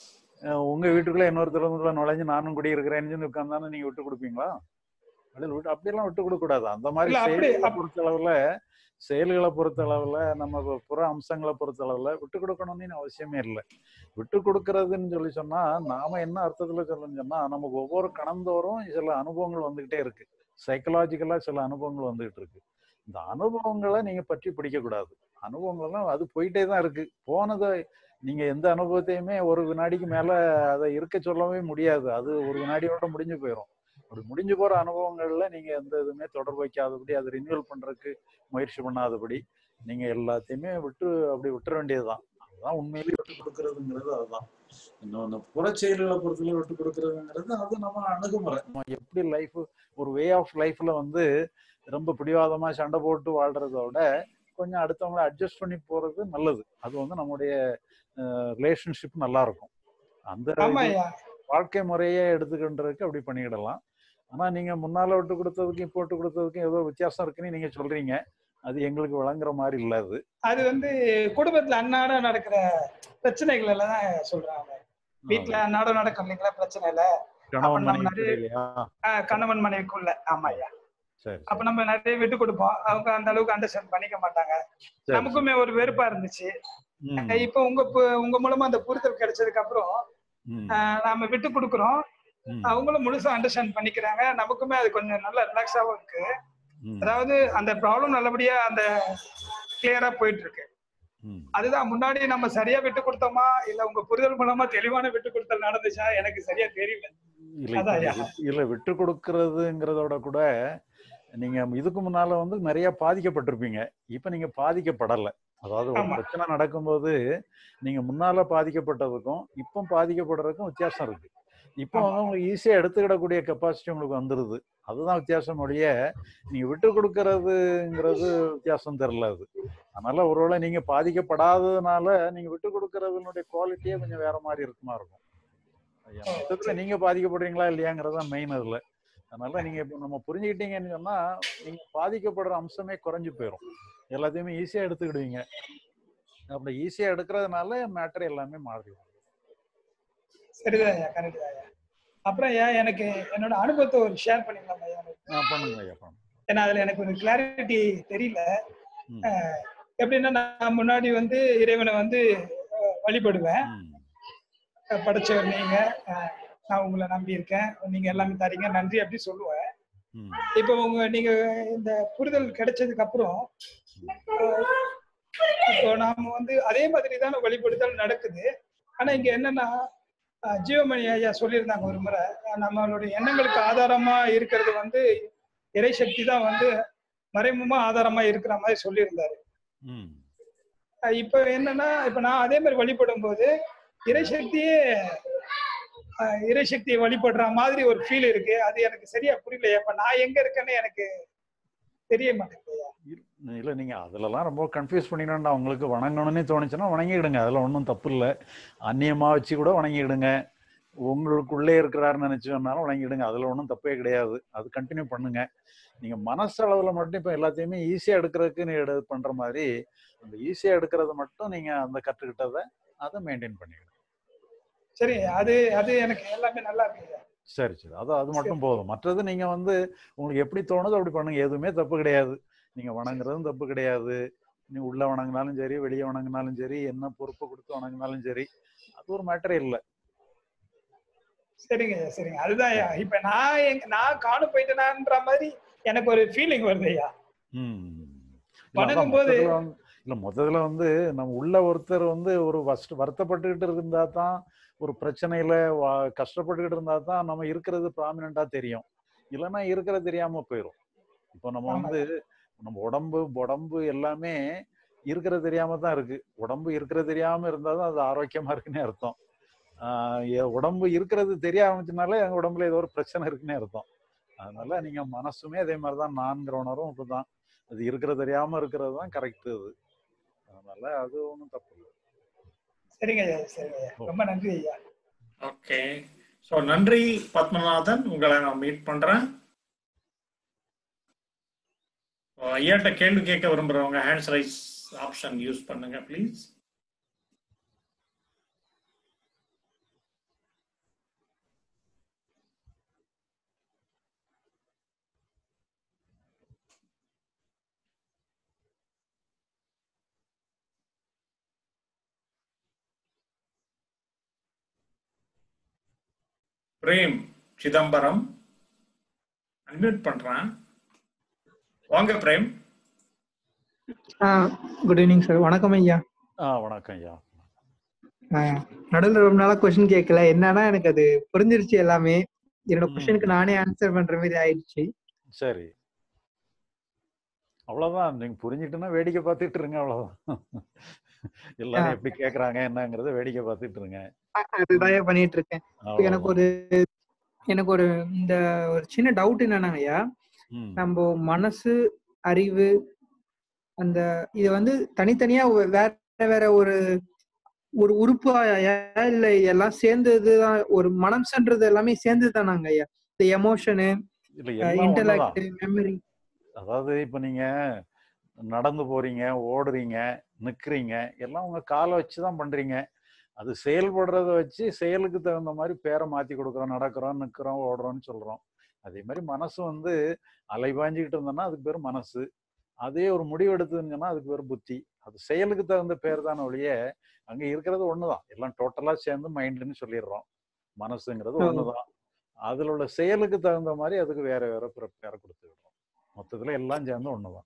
அஹ் உங்க வீட்டுக்குள்ள இன்னொருத்தர் வந்து நுழைஞ்சு நானும் குடியிருக்கிறேன்னு உட்காந்தானே நீங்க விட்டு கொடுப்பீங்களா அப்படியே விட்டு அப்படியெல்லாம் விட்டு கொடுக்க கூடாது அந்த மாதிரி இல்ல, அப்படி- செயல்களை அப்~ பொறுத்த அளவுல செயல்களை பொறுத்த அளவுல நம்ம பு- புற அம்சங்களை பொறுத்த அளவுல விட்டு கொடுக்கணும்னு அவசியமே இல்லை விட்டு கொடுக்கறதுன்னு சொல்லி சொன்னா நாம என்ன அர்த்தத்துல சொல்லணும்னு சொன்னா நமக்கு ஒவ்வொரு கணந்தோறும் சில அனுபவங்கள் வந்துகிட்டே இருக்கு சைக்கலாஜிக்கலா சில அனுபவங்கள் வந்துகிட்டு இருக்கு இந்த அனுபவங்களை நீங்க பற்றி பிடிக்க கூடாது அனுபவங்கள்லாம் அது போயிட்டே தான் இருக்கு போனதை நீங்க எந்த அனுபவத்தையுமே ஒரு வினாடிக்கு மேல அதை இருக்க சொல்லவே முடியாது அது ஒரு வினாடியோட முடிஞ்சு போயிடும் அப்படி முடிஞ்சு போற அனுபவங்கள்ல நீங்க எந்த இதுவுமே தொடர்பு வைக்காதபடி அதை ரினியூவல் பண்றதுக்கு முயற்சி பண்ணாதபடி நீங்க எல்லாத்தையுமே விட்டு அப்படி விட்டுற வேண்டியதுதான் அதுதான் உண்மையிலேயே விட்டு கொடுக்கறதுங்கிறது அதுதான் இன்னொன்று புற செயல்களை பொறுத்தல விட்டு கொடுக்கறதுங்கிறது அது நம்ம அணுகுமுறை நம்ம எப்படி லைஃப் ஒரு வே ஆஃப் லைஃப்ல வந்து ரொம்ப பிடிவாதமா சண்டை போட்டு வாழ்றத விட கொஞ்சம் அடுத்தவங்களை அட்ஜஸ்ட் பண்ணி போறது நல்லது அது வந்து நம்முடைய ரிலேஷன்ஷிப் நல்லா இருக்கும் அந்த ஆமா இது ஐயா வாழ்க்கை முறையே எடுத்துக்கின்றதுக்கு அப்படி பண்ணிக்கிடலாம் ஆனா நீங்க முன்னால விட்டு கொடுத்ததுக்கும் இப்போ விட்டு கொடுத்ததுக்கும் ஏதோ வித்தியாசம் இருக்குன்னு நீங்க சொல்றீங்க அது எங்களுக்கு வழங்குற மாதிரி இல்ல அது அது வந்து குடும்பத்துல அன்னாடம் நடக்கிற பிரச்சனைகள் எல்லாம் தான் சொல்றாங்க வீட்டுல அன்னாடம் நடக்கும் இல்லைங்களா பிரச்சனை இல்ல கணவன் அப்ப நம்ம மனைவி நிறைய- இல்லையா ஆஹ் கணவன் மனைவிக்குள்ள ஆமா ஐயா சரி அப்ப நம்ம நிறைய விட்டு கொடுப்போம் அவங்க அந்த அளவுக்கு அண்டர்ஸ்டாண்ட் பண்ணிக்க மாட்டாங்க சரி நமக்குமே ஒரு வெறுப்பா இருந்துச்சு ம், இப்போ உங்க பு- உங்க மூலமா அந்த புரிதல் கிடைச்சதுக்கு அப்புறம் ம், ஆஹ் நாம விட்டு கொடுக்குறோம் ம், அவங்களும் முழுசா அண்டர்ஸ்டாண்ட் பண்ணிக்கிறாங்க நமக்குமே அது கொஞ்சம் நல்ல ரிலாக்ஸாவும் இருக்கு ம், அதாவது அந்த ப்ராப்ளம் நல்லபடியா அந்த கிளியரா போயிட்டு இருக்கு ம். அதுதான் முன்னாடி நம்ம சரியா விட்டு கொடுத்தோமா இல்ல உங்க புரிதல் மூலமா தெளிவான விட்டு கொடுத்தல் நடந்துச்சா எனக்கு சரியா தெரியல இல்ல இப்ப அதான் ஐயா. விட்டு- இல்ல விட்டு கொடுக்கறதுங்கிறதோட கூட நீங்க இதுக்கு முன்னால வந்து நிறைய பாதிக்கப்பட்டிருப்பீங்க இப்ப நீங்க பாதிக்கப்படல அதாவது ஒரு ஆமா. பிரச்சனை நடக்கும்போது நீங்க முன்னால பாதிக்கப்பட்டதுக்கும் இப்போ பாதிக்கப்படுறதுக்கும் வித்தியாசம் இருக்கு இப்போ ஆமா. வந்து உங்களுக்கு ஈஸியா எடுத்துக்கிடக்கூடிய கெப்பாசிட்டி உங்களுக்கு வந்துருது அதுதான் வித்தியாசம் ஒழிய நீங்க விட்டு கொடுக்கறதுங்கிறது வித்தியாசம் தெரியல அது அதனால ஒருவேளை நீங்க பாதிக்கப்படாததுனால நீங்க விட்டு கொடுக்கறதுனுடைய குவாலிட்டியே கொஞ்சம் வேற மாதிரி இருக்குமா இருக்கும் ஐயா, ஓ, மொத்தத்துல சரி. நீங்க பாதிக்கப்படுறீங்களா இல்லையாங்கிறது தான் மெயின் அதுல அதனால நீங்க இப்போ நம்ம புரிஞ்சுக்கிட்டீங்கன்னு சொன்னா நீங்க பாதிக்கப்படுற அம்சமே குறைஞ்சு போயிடும் எல்லாத்தையுமே ஈஸியா எடுத்துக்கிடுவீங்க அப்படி ஈஸியா எடுக்கிறதுனால மேட்டர் எல்லாமே மாறிடும் சரிதான் ஐயா கரெக்ட் ஐயா அப்புறம் ஐயா எனக்கு என்னோட அனுபவத்தை ஒரு ஷேர் பண்ணிக்கலாம் ஐயா ஆ, பண்ணுங்க ஐயா பண்ணுங்க ஏன்னா அதுல எனக்கு ஒரு கிளாரிட்டி தெரியல ம். அஹ், எப்படின்னா நான் முன்னாடி வந்து இறைவனை வந்து அஹ், வழிபடுவேன் ம். அஹ், படைச்சவர் நீங்க அஹ், நான் உங்களை நம்பி இருக்கேன் நீங்க எல்லாமே தரீங்க நன்றி அப்படி சொல்லுவேன் ம். இப்போ உங்க நீங்க இந்த புரிதல் கிடைச்சதுக்கு அப்புறம் அஹ், இப்போ நாம வந்து அதே மாதிரி தானே வழிபடுதல் நடக்குது ஆனா இங்க என்னன்னா அஹ், ஜீவமணி ஐயா சொல்லியிருந்தாங்க ஒரு முறை அஹ், நம்மளுடைய எண்ணங்களுக்கு ஆதாரமா இருக்கிறது வந்து இறைசக்தி தான் வந்து மறைமுகமா ஆதாரமா இருக்கிற மாதிரி சொல்லியிருந்தாரு ம். அஹ், இப்ப என்னன்னா இப்ப நான் அதே மாதிரி வழிபடும் போது இறைசக்தியே அஹ், இறைசக்தியை வழிபடுற மாதிரி ஒரு ஃபீல் இருக்கு அது எனக்கு சரியா புரியலையே இப்ப நான் எங்க இருக்கேன்னு எனக்கு தெரிய மாட்டேங்குது இல்ல நீங்க அதுலலாம் ரொம்ப கன்ஃபியூஸ் பண்ணிடணும் உங்களுக்கு வணங்கணும்னு தோணுச்சுன்னா வணங்கிடுங்க அதுல ஒன்றும் தப்பு இல்லை அந்நியமா வச்சு கூட வணங்கிடுங்க உங்களுக்குள்ளே இருக்கிறாருன்னு நினைச்சோம்னாலும் வணங்கிடுங்க அதுல ஒன்றும் தப்பே கிடையாது அது கண்டினியூ பண்ணுங்க நீங்க மனசளவுல மட்டும் இப்ப எல்லாத்தையுமே ஈஸியா எடுக்கிறதுக்கு நீ எடு பண்ற மாதிரி அந்த ஈஸியா எடுக்கிறத மட்டும் நீங்க அந்த கற்றுக்கிட்டதை அதை மெயின்டைன் பண்ணிடுங்க சரி அது அது எனக்கு எல்லாமே நல்லா இருக்கு சரி சரி அது அது மட்டும் போதும் மற்றது நீங்க வந்து உங்களுக்கு எப்படி தோணுதோ அப்படி பண்ணுங்க எதுவுமே தப்பு கிடையாது நீங்க வணங்குறதும் தப்பு கிடையாது நீ உள்ள வணங்கினாலும் சரி வெளியே வணங்கினாலும் சரி என்ன பொறுப்பு கொடுத்து வணங்கினாலும் சரி அது ஒரு மேட்டரே இல்லை சரிங்க ஐயா சரிங்க அதுதான் ஐயா இப்ப நான் எங்க நான் காண போயிட்டேனான்ற மாதிரி எனக்கு ஒரு ஃபீலிங் வருது ஐயா ம் இல்ல, அதான் வணங்கும் போது- மொத்தத்துல வந்து- இல்ல முதல்ல வந்து நம்ம உள்ள ஒருத்தர் வந்து ஒரு வஸ்ட் வருத்தப்பட்டுக்கிட்டு இருந்தா தான் ஒரு பிரச்சனையில வா- கஷ்டப்பட்டுக்கிட்டு இருந்தா தான் நம்ம இருக்கிறது ப்ராமினண்டா தெரியும் இல்லைன்னா இருக்கிறது தெரியாம போயிடும் இப்போ நம்ம ஆமா. வந்து நம்ம உடம்பு உடம்பு எல்லாமே இருக்கிறது தெரியாம தான் இருக்கு உடம்பு இருக்கிறது தெரியாம இருந்தா தான் அது ஆரோக்கியமா இருக்குன்னே அர்த்தம் ஆஹ் எ- உடம்பு இருக்கிறது தெரிய ஆரம்பிச்சனாலே எங்க உடம்புல ஏதோ ஒரு பிரச்சனை இருக்குன்னே அர்த்தம் அதனால நீங்க மனசுமே அதே மாதிரிதான் நான்கிற உணர்வும் அப்படிதான் அது இருக்கிறது தெரியாம இருக்கிறது தான் கரெக்ட் அது அதனால அது ஒன்றும் தப்பு இல்லை சரிங்க ஐயா சரிங்க ஐயா ரொம்ப நன்றி ஐயா ஓகே ஸோ நன்றி பத்மநாதன் உங்களை நான் மீட் பண்றேன் So, ஐயாட்ட கேள்வி கேட்க விரும்புறவங்க ஹேண்ட்ஸ் ரைஸ் ஆப்ஷன் யூஸ் பண்ணுங்க ப்ளீஸ் பிரேம் சிதம்பரம் அன்மியூட் பண்றேன் வாங்க பிரேம் குட் ஈவினிங் சார் வணக்கம் ஐயா ஆ வணக்கம் ஐயா நடுவில் ரொம்ப நாளா கொஸ்டின் கேட்கல என்னன்னா எனக்கு அது புரிஞ்சிருச்சு எல்லாமே என்னோட ம். கொஸ்டினுக்கு நானே ஆன்சர் பண்ற மாதிரி ஆயிடுச்சு சரி அவ்வளவுதான் நீங்க புரிஞ்சிட்டுன்னா வேடிக்கை பார்த்துட்டு இருங்க அவ்வளவுதான் எல்லாரும் ஆ. எப்படி கேக்குறாங்க என்னங்கறத வேடிக்கை பார்த்துட்டு இருங்க அ- அதுதான் ஐயா பண்ணிட்டு இருக்கேன் இப்ப எனக்கு அவ்வளவுதான். ஒரு எனக்கு ஒரு இந்த ஒரு சின்ன டவுட் என்னன்னா ஐயா ம். நம்ம மனசு அறிவு அந்த இது வந்து தனித்தனியா ஒ- வேற வேற ஒரு ஒரு உறுப்பு ஐயா இல்ல எல்லாம் சேர்ந்ததுதான் ஒரு மனம்சன்றது எல்லாமே சேர்ந்தது தானாங்க ஐயா இந்த எமோஷனு இல்ல எல்லாம் ஒண்ணுதான் இன்டலெக்ட் மெமரி அதாவது இப்ப நீங்க நடந்து போறீங்க ஓடுறீங்க நிக்கிறீங்க எல்லாம் உங்க காலை வச்சுதான் பண்றீங்க அது செயல்படுறத வச்சு செயலுக்கு தகுந்த மாதிரி பேரை மாத்தி கொடுக்குறோம் நடக்கிறோம் நிக்கிறோம் ஓடுறோம்னு சொல்றோம் அதே மாதிரி மனசு வந்து அலைபாஞ்சிக்கிட்டு இருந்தோம்னா அதுக்கு பேர் மனசு அதே ஒரு முடிவு எடுத்ததுன்னு சொன்னா அதுக்கு பேர் புத்தி அது செயலுக்கு தகுந்த பேர் தானே ஒழிய அங்க இருக்கிறது ஒண்ணுதான் எல்லாம் டோட்டலா சேர்ந்து மைண்டுன்னு சொல்லிடுறோம் மனசுங்கிறது ஆமா. ஒண்ணுதான் அதுல உள்ள செயலுக்கு தகுந்த மாதிரி அதுக்கு வேற வேற பிற- பேரை கொடுத்துக்கிடுறோம் மொத்தத்துல எல்லாம் சேர்ந்து ஒண்ணுதான்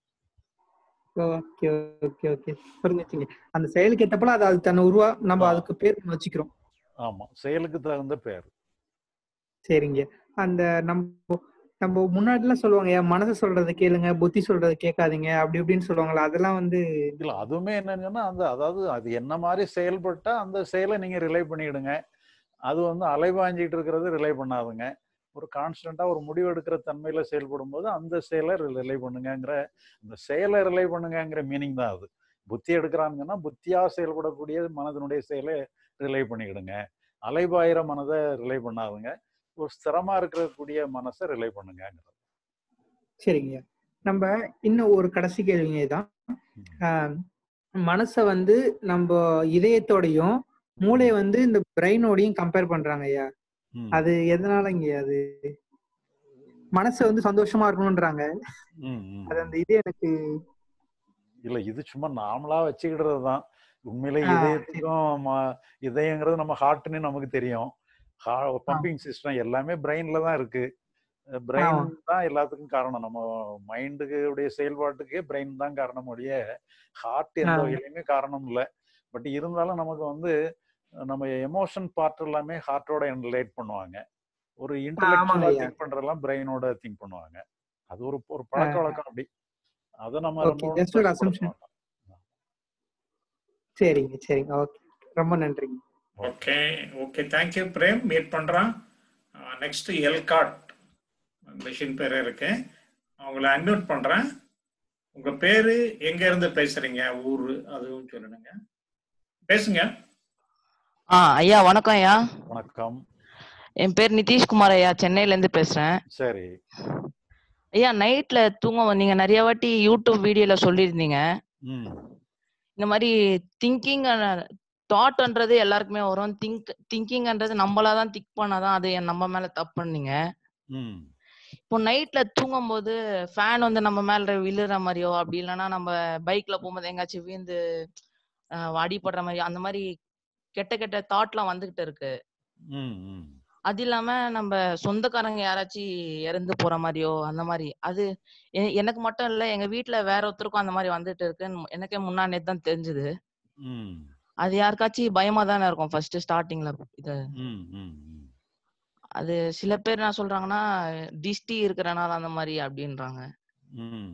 ஓகே ஓகே ஓகே புரிஞ்சுச்சுங்க அந்த செயலுக்கு ஏத்தப்பல அது அது தன்னை உருவா நம்ம ஆ. அதுக்கு பேர் ஒண்ணு வச்சுக்கிறோம் ஆமா செயலுக்கு தகுந்த பேர் சரிங்க அந்த நம்ம நம்ம முன்னாடி எல்லாம் சொல்லுவாங்க "ஏன் மனசு சொல்றதை கேளுங்க புத்தி சொல்றதை கேட்காதீங்க அப்படி இப்படின்னு சொல்லுவாங்களா அதெல்லாம் வந்து இல்ல அதுவுமே என்னன்னு சொன்னா அந்த அதாவது அது என்ன மாதிரி செயல்பட்டா அந்த செயலை நீங்க ரிலை பண்ணிடுங்க அது வந்து அலைபாஞ்சிட்டு இருக்கிறது ரிலை பண்ணாதுங்க ஒரு கான்ஸ்டன்டா ஒரு முடிவு எடுக்கிற தன்மையில செயல்படும் போது அந்த செயலை ரிலை பண்ணுங்கங்கிற அந்த செயலை ரிலை பண்ணுங்கங்கிற மீனிங் தான் அது புத்தி எடுக்கிறாங்கன்னா புத்தியா செயல்படக்கூடிய மனதனுடைய செயலை ரிலை பண்ணிக்கிடுங்க அலைபாயிர மனதை ரிலை பண்ணாதுங்க ஒரு ஸ்திரமா இருக்கக்கூடிய மனசை ரிலை பண்ணுங்கங்கிறது சரிங்க நம்ம இன்னும் ஒரு கடைசி கேள்விங்க தான் ஆஹ் மனசை வந்து நம்ம இதயத்தோடையும் மூளையை வந்து இந்த பிரெயினோடையும் கம்பேர் பண்றாங்க ஐயா ம். அது எதனாலங்க அது மனசு வந்து சந்தோஷமா இருக்கணும்ன்றாங்க ம், ம். அது அந்த இது எனக்கு இல்ல இது சும்மா நாமளா வச்சுக்கிடுறது தான் உண்மையிலே ஆ, இதயத்துக்கும் ம- இதயங்கிறது நம்ம ஹார்ட்னு நமக்கு தெரியும் ஆ, பம்பிங் சிஸ்டம் எல்லாமே பிரெயின்ல தான் இருக்கு பிரெயின் ஆமா. தான் எல்லாத்துக்கும் காரணம் நம்ம மைண்டுக்கு உடைய செயல்பாட்டுக்கே பிரெயின் தான் காரணம் ஒழிய ஹார்ட் எந்த ஆ. வகையிலுமே காரணம் இல்லை பட் இருந்தாலும் நமக்கு வந்து நம்ம எமோஷன் பார்ட் எல்லாமே ஹார்ட்டோட ரிலேட் பண்ணுவாங்க ஒரு இன்டலெக்சுவலா ஐயா. திங்க் பண்றதெல்லாம் பிரெயினோட திங்க் பண்ணுவாங்க அது ஒரு ஒரு பழக்க ஆ. வழக்கம் அப்படி அதை நம்ம Okay, ரொம்ப just ஒரு assumption. பெருசுபடுத்த வேண்டாம். சரிங்க சரிங்க ஓகே ரொம்ப நன்றிங்க okay okay thank you Prem meet பண்றான் நெக்ஸ்ட் எல்காட் மிஷின் பேர் இருக்கு அவங்கள அன்மியூட் பண்றேன் உங்க பேரு எங்க இருந்து பேசுறீங்க ஊரு அதுவும் சொல்லுங்க பேசுங்க ஆ ஐயா வணக்கம் ஐயா வணக்கம் என் பேர் நிதிஷ்குமார் ஐயா சென்னையில இருந்து பேசுறேன் சரி ஐயா நைட்ல தூங்க நீங்க நிறைய வாட்டி யூடியூப் வீடியோல சொல்லியிருந்தீங்க ம் இந்த மாதிரி திங்கிங் தாட்ன்றது எல்லாருக்குமே வரும் திங்க் திங்கிங்ன்றது நம்மளாதான் திங்க் பண்ணாதான் அது நம்ம மேல தப்புன்னீங்க ம் இப்போ நைட்ல தூங்கும் போது ஃபேன் வந்து நம்ம மேல விழுற மாதிரியோ அப்படி இல்லைன்னா நம்ம பைக்ல போகும்போது எங்காச்சும் வீழ்ந்து அஹ், அடிபடுற மாதிரி அந்த மாதிரி கெட்ட கெட்ட தாட்லாம் வந்துகிட்டு இருக்கு ம் ம் அது இல்லாம நம்ம சொந்தக்காரங்க யாராச்சும் இறந்து போற மாதிரியோ அந்த மாதிரி அது எ- எனக்கு மட்டும் இல்ல எங்க வீட்ல வேற ஒருத்தருக்கும் அந்த மாதிரி வந்துட்டு இருக்குன்னு எனக்கே முன்னாடி தான் தெரிஞ்சது ம் அது யாருக்காச்சும் பயமா தானே இருக்கும் ஃபர்ஸ்ட் ஸ்டார்டிங்ல இது ம் ம் ம் அது சில பேர் என்ன சொல்றாங்கன்னா டிஸ்டி இருக்கிறனால அந்த மாதிரி அப்படின்றாங்க ம்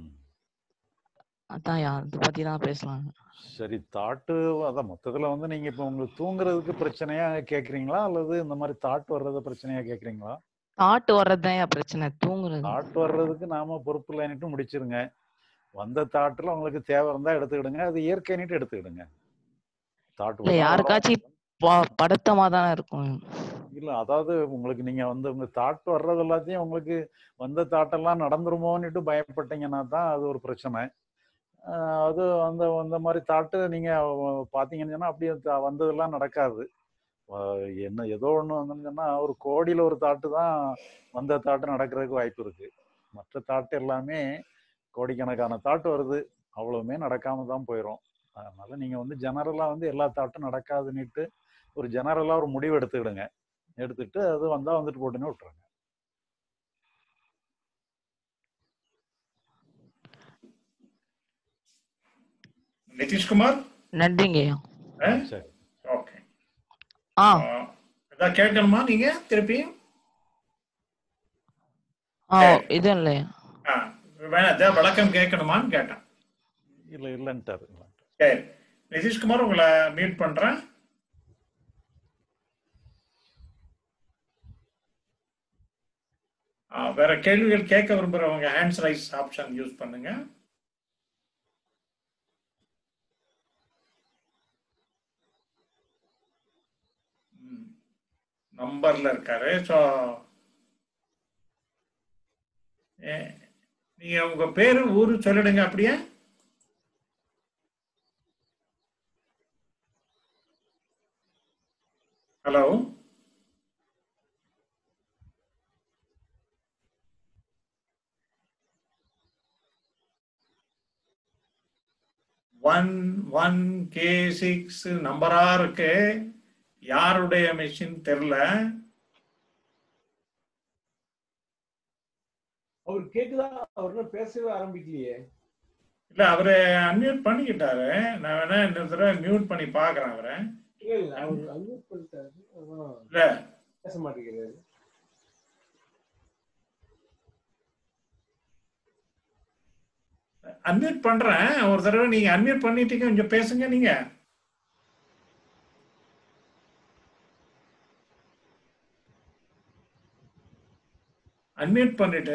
அதான் யா அதை பத்தி தான் பேசலாம் சரி தாட்டு அதான் மொத்தத்துல வந்து நீங்க இப்போ உங்களுக்கு தூங்குறதுக்கு பிரச்சனையா கேக்குறீங்களா அல்லது இந்த மாதிரி தாட் வர்றது பிரச்சனையா கேக்குறீங்களா தாட் வர்றதுதான் ஏன் பிரச்சனை தூங்குறது தாட் வர்றதுக்கு நாம பொறுப்பு இல்லைன்னுட்டு முடிச்சிருங்க வந்த தாட்டுல உங்களுக்கு தேவை இருந்தா எடுத்துக்கிடுங்க அது இயற்கைன்னுட்டு எடுத்துக்கிடுங்க தாட் இல்ல யாருக்காச்சும் ப- படுத்தமா தானே இருக்கும் இல்ல அதாவது உங்களுக்கு நீங்க வந்து உங்க தாட் வர்றது எல்லாத்தையும் உங்களுக்கு வந்த தாட்டெல்லாம் நடந்துருமோன்னுட்டு பயப்பட்டீங்கன்னா தான் அது ஒரு பிரச்சனை ஆஹ் அது அந்த அந்த மாதிரி தாட்டு நீங்க பாத்தீங்கன்னு சொன்னா அப்படியே த- வந்ததெல்லாம் நடக்காது ஆஹ் என்ன ஏதோ ஒண்ணு வந்துன்னு சொன்னா ஒரு கோடியில ஒரு தாட்டு தான் வந்த தாட்டு நடக்கிறதுக்கு வாய்ப்பு இருக்கு மற்ற தாட்டு எல்லாமே கோடிக்கணக்கான தாட்டு வருது அவ்வளவுமே நடக்காம தான் போயிடும் அதனால நீங்க வந்து ஜெனரலா வந்து எல்லா தாட்டும் நடக்காதுன்னுட்டு ஒரு ஜெனரலா ஒரு முடிவு எடுத்துக்கிடுங்க எடுத்துட்டு அது வந்தா வந்துட்டு போட்டுன்னு விட்டுருங்க நிதிஷ்குமார் நன்றிங்க ஐயா ஆ? சரி ஓகே ஆ ஏதாவது கேட்கணுமா நீங்க திருப்பி ஆ சரி. இது இல்லையா ஆ, வேணா ஏதாவது விளக்கம் கேட்கணுமான்னு கேட்டேன் இல்ல இல்லன்ட்டாரு சரி நிதிஷ்குமார் உங்களை மீட் பண்றேன் ஆ, வேற கேள்விகள் கேட்க விரும்புறவங்க ஹேண்ட்ஸ் ரைஸ் ஆப்ஷன் யூஸ் பண்ணுங்க நம்பர்ல இருக்காரு ஸோ நீங்க உங்க பேரு ஊரு சொல்லிடுங்க அப்படியே hello one one K six நம்பரா இருக்கு யாருடைய மெஷின் தெரியல அவர் கேக்குதா அவர் இன்னும் பேசவே ஆரம்பிக்கலையே இல்ல அவரு அன்மியூட் பண்ணிக்கிட்டாரு நான் வேணா இன்னொரு தடவை மியூட் பண்ணி பாக்குறேன் அவரை இல்ல இல்ல அவர் அன்மியூட் பண்ணிட்டாரு ஆனா இல்ல பேச மாட்டேங்கிறாரு அன்மியூட் பண்றேன் ஒரு தடவை நீங்க அன்மியூட் பண்ணிட்டீங்க கொஞ்சம் பேசுங்க நீங்க அன்மியூட் பண்ணிட்டு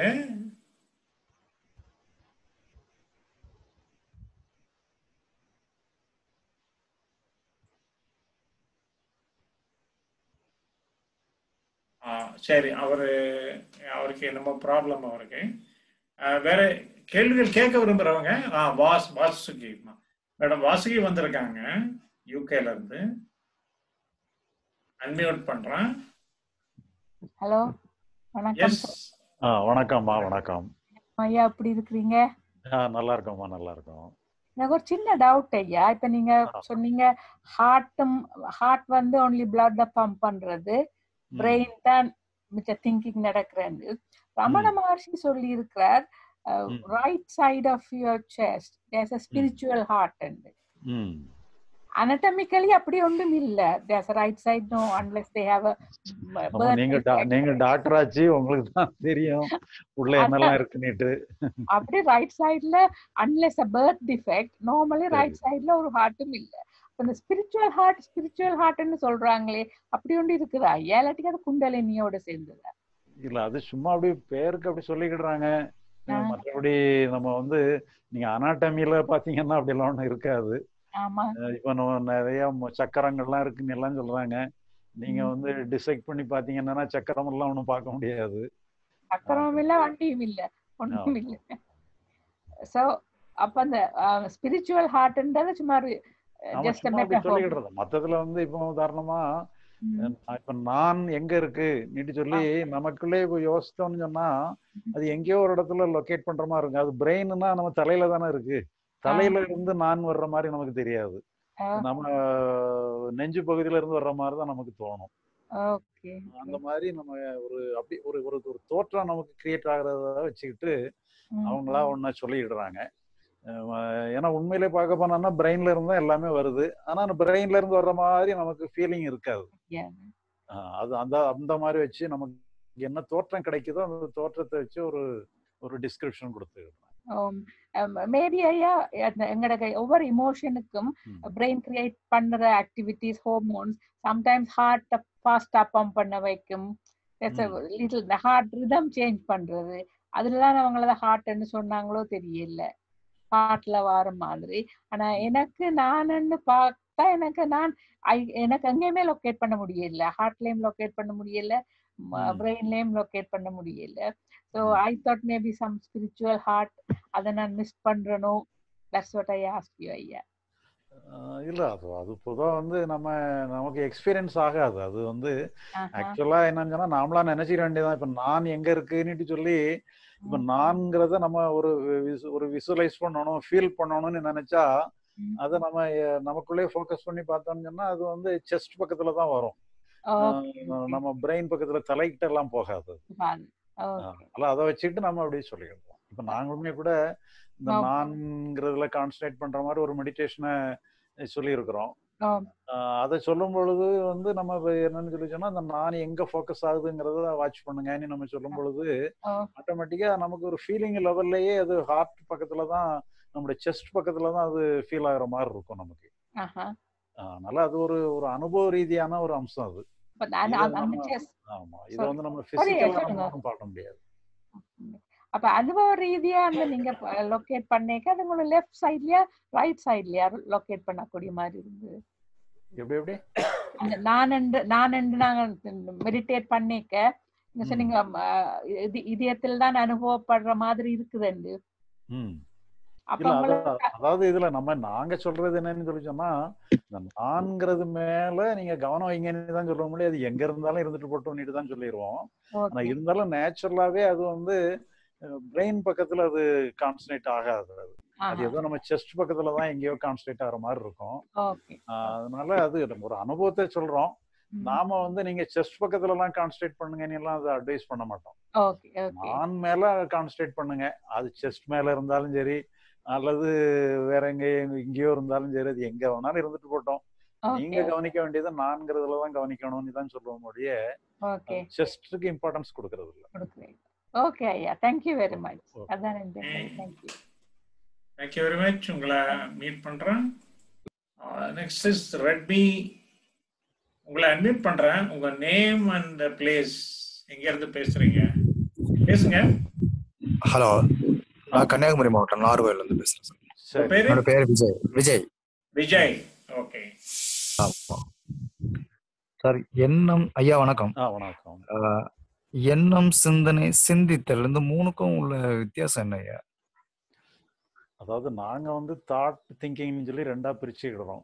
ஆ, சரி அவரு அவருக்கு என்னமோ ப்ராப்ளம் அவருக்கு ஆ, வேற கேள்விகள் கேட்க விரும்புறவங்க ஆ வாஸ் வாசுகி மேடம் வாசுகி வந்திருக்காங்க யூகேல இருந்து அன்மியூட் பண்றேன் ஹலோ வணக்கம் எஸ் ஆ வணக்கம்மா வணக்கம் ஐயா எப்படி இருக்கிறீங்க ஆ நல்லா இருக்கோம்மா நல்லா இருக்கோம் எனக்கு ஒரு சின்ன டவுட் ஐயா இப்ப நீங்க சொன்னீங்க ஹார்ட்டும் ஹார்ட் வந்து ஒன்லி பிளட் பம்ப் பண்றது பிரெயின் தான் மிச்ச திங்கிங் நடக்கிறது ரமண மகர்ஷி சொல்லி இருக்கிறார் right side of your chest there's a spiritual heart and hmm anatomically அப்படி ஒன்றும் இல்ல there's right side no unless they have ஆமா நீங்க டா- நீங்க டாக்டர் ஆச்சு உங்களுக்கு தான் தெரியும் உள்ள என்னெல்லாம் இருக்குன்னுட்டு அப்படி ரைட் சைடுல unless a birth defect normally right சைடுல ஒரு ஹார்ட்டும் இல்ல இப்ப இந்த ஸ்பிரிச்சுவல் ஹார்ட் ஸ்பிரிச்சுவல் ஹார்ட்னு சொல்றாங்களே அப்படி ஒன்று இருக்குதா இல்லாட்டிக்கு அது குண்டலினியோட சேர்ந்ததா இல்ல அது சும்மா அப்படி பேருக்கு அப்படி சொல்லிக்கிடுறாங்க மற்றபடி நம்ம வந்து நீங்க அனாட்டமியில பாத்தீங்கன்னா அப்படி எல்லாம் ஒண்ணும் இருக்காது ஆமா அஹ் இப்ப நம்ம நிறைய ம- சக்கரங்கள்லாம் இருக்குன்னு எல்லாம் சொல்றாங்க நீங்க வந்து டிசைட் பண்ணி பாத்தீங்கன்னா சக்கரம் எல்லாம் ஒண்ணும் பார்க்க முடியாது சக்கரமும் இல்ல வண்டியும் இல்ல ஒண்ணும் இல்ல சோ அப்ப அந்த ஸ்பிரிச்சுவல் ஹார்ட்ன்றது சும்மா ஆமா ஜஸ்ட் சும்மா அப்படி சொல்லிக்கிடுறது மத்ததுல வந்து இப்போ உதாரணமா அஹ் இப்ப நான் எங்க இருக்கு நீட்டு சொல்லி நமக்குள்ளே இப்போ யோசித்தோம்னு சொன்னா அது எங்கேயோ ஒரு இடத்துல லொகேட் பண்ற மாதிரி இருக்கு அது பிரெயின்னா நம்ம தலையில தானே இருக்கு தலையில இருந்து நான் வர்ற மாதிரி நமக்கு தெரியாது நம்ம அஹ், நெஞ்சு பகுதியில இருந்து வர்ற மாதிரி தான் நமக்கு தோணும் ஓகே அந்த மாதிரி நம்ம ஒரு அப்படி ஒரு ஒரு ஒரு தோற்றம் நமக்கு கிரியேட் ஆகுறத வச்சுக்கிட்டு அவங்களா ஒன்ன சொல்லிடுறாங்க அஹ் ஏன்னா உண்மையிலே பார்க்க போனோம்னா பிரெயின்ல இருந்து தான் எல்லாமே வருது ஆனா அந்த பிரெயின்ல இருந்து வர்ற மாதிரி நமக்கு ஃபீலிங் இருக்காது அஹ் அது அந்த அந்த மாதிரி வச்சு நமக்கு என்ன தோற்றம் கிடைக்குதோ அந்த தோற்றத்தை வச்சு ஒரு ஒரு டிஸ்கிரிப்ஷன் கொடுத்துருக்கோம் மேபி ஐயா அந்த எங்களோட ஒவ்வொரு இமோஷனுக்கும் பிரெயின் கிரியேட் பண்ற ஆக்டிவிட்டிஸ் ஹோர்மோன்ஸ் சம்டைம்ஸ் ஹார்ட்டை ஃபாஸ்டா பம்ப் பண்ண வைக்கும் லிட்டில் இந்த ஹார்ட் ரிதம் சேஞ்ச் பண்றது அதுலதான் அவங்கள ஹார்ட்னு சொன்னாங்களோ தெரியல ஹார்ட்ல வர மாதிரி ஆனா எனக்கு நானுன்னு பார்த்தா எனக்கு நான் I- எனக்கு எங்கேயுமே லொக்கேட் பண்ண முடியல ஹார்ட்லயும் லொக்கேட் பண்ண முடியல பிரெயின்லயும் லொக்கேட் பண்ண முடியல so I thought maybe some spiritual heart அதை நான் மிஸ் பண்றனோ that's what I ask you ஐயா அஹ் இல்ல அது அது பொதுவா வந்து நம்ம நமக்கு எக்ஸ்பீரியன்ஸ் ஆகாது அது வந்து ஆஹா. ஆக்சுவலா என்னன்னு சொன்னா நாமளா நினைச்சிக்க வேண்டியதான் இப்ப நான் எங்க இருக்குன்னுட்டு சொல்லி இப்ப நான்ங்கிறத நம்ம ஒரு vis- ஒரு விசுவலைஸ் பண்ணணும் ஃபீல் பண்ணணும்னு நினைச்சா அதை நம்ம அஹ், நமக்குள்ளே ஃபோக்கஸ் பண்ணி பார்த்தோம்னு சொன்னா அது வந்து செஸ்ட் பக்கத்துல தான் வரும் அஹ், நம்ம பிரெயின் பக்கத்துல தலைக்கிட்ட எல்லாம் போகாது Fun. Okay. அதனால அதை வச்சுட்டு நம்ம அப்படியே சொல்லிக்கிடுவோம் இப்ப நாங்களுமே கூட இந்த Okay. நான்ங்கிறதுல கான்சன்ட்ரேட் பண்ற மாதிரி ஒரு மெடிடேஷனை சொல்லி இருக்கிறோம் Um, அதை சொல்லும் பொழுது வந்து நம்ம இப்ப என்னன்னு சொல்லி சொன்னா அந்த நான் எங்க ஃபோக்கஸ் ஆகுதுங்கிறத வாட்ச் பண்ணுங்கன்னு நம்ம சொல்லும் பொழுது uh, ஆட்டோமேட்டிக்கா நமக்கு ஒரு ஃபீலிங் லெவல்லையே அது ஹார்ட் பக்கத்துல தான் நம்மளுடைய செஸ்ட் பக்கத்துல தான் அது ஃபீல் ஆகுற மாதிரி இருக்கும் நமக்கு uh-huh. அதனால அது ஒரு ஒரு அனுபவ ரீதியான ஒரு அம்சம் அது But அந்த இதை அந்த- அந்த நம்ம- chess ஆமா இதை Sorry. வந்து நம்ம Sorry, பிசிக்கலா சொல்லுங்க. நம்ம பார்க்க முடியாது அப்ப அனுபவ ரீதியா அந்த நீங்க லொகேட் பண்ணேக்க அது உங்களோட லெஃப்ட் சைட்லயா ரைட் சைட்லயா லொகேட் பண்ணக்கூடிய மாதிரி இருந்தது எப்படி எப்படி அந்த நான் என்று நான் என்று நாங்க மெடிடேட் பண்ணிக்க நீங்க சொன்னீங்க அஹ், இது இதயத்தில் தான் அனுபவப்படுற மாதிரி இருக்குதுண்டு ம் அப்ப இல்ல உங்களை அதான் அதாவது இதுல நம்ம நாங்க சொல்றது என்னன்னு சொல்லி சொன்னா இந்த நான்கிறது மேல நீங்க கவனம் வைங்கன்னு தான் சொல்ல முடியாது அது எங்க இருந்தாலும் இருந்துட்டு போட்டோம்னு தான் சொல்லிடுவோம் ஆனா ஓகே இருந்தாலும் நேச்சுரலாவே அது வந்து பிரெயின் பக்கத்துல அது கான்சன்ட்ரேட் ஆகாது அது அது ஏதோ நம்ம செஸ்ட் பக்கத்துல தான் எங்கேயோ கான்சன்ட்ரேட் ஆகிற மாதிரி இருக்கும் ஓகே ஆஹ் அதனால அது நம்ம ஒரு அனுபவத்தை சொல்றோம் நாம வந்து நீங்க செஸ்ட் பக்கத்துல எல்லாம் கான்சன்ட்ரேட் பண்ணுங்கன்னு எல்லாம் அதை அட்வைஸ் பண்ண மாட்டோம் ஓகே ஓகே நான் மேல கான்சன்ட்ரேட் பண்ணுங்க அது செஸ்ட் மேல இருந்தாலும் சரி அல்லது வேற எங்க எங்கேயோ இருந்தாலும் சரி அது எங்க வேணாலும் இருந்துட்டு போட்டோம் நீங்க ஓகே கவனிக்க வேண்டியது நான்கிறதுல தான் கவனிக்கணும்னு தான் சொல்லுவோம் ஒழிய ஓகே செஸ்ட்டுக்கு இம்பார்ட்டன்ஸ் கொடுக்கறது இல்ல கொடுக்குறேன் ஓகே ஐயா தேங்க்யூ வெரி மச் அதான் தேங்க்யூ தேங்க்யூ வெரி மச் உங்களை மீட் பண்றேன் நெக்ஸ்ட் இஸ் ரெட்மி உங்களை அட்மிட் பண்றேன் உங்க நேம் அண்ட் பிளேஸ் எங்க இருந்து பேசுறீங்க பேசுங்க ஹலோ நான் கன்னியாகுமரி மாவட்டம் நாகர்கோயில்ல இருந்து பேசுறேன் சார் உங்க பேரு என்னோட பேர் விஜய் விஜய் விஜய் ஓகே ஆமா சார் எண்ணம் ஐயா வணக்கம் ஆ வணக்கம் ஆஹ், எண்ணம் சிந்தனை சிந்தித்தல் இந்த மூணுக்கும் உள்ள வித்தியாசம் என்ன ஐயா அதாவது நாங்க வந்து தாட் திங்கிங்னு சொல்லி ரெண்டா பிரிச்சுக்கிடுறோம்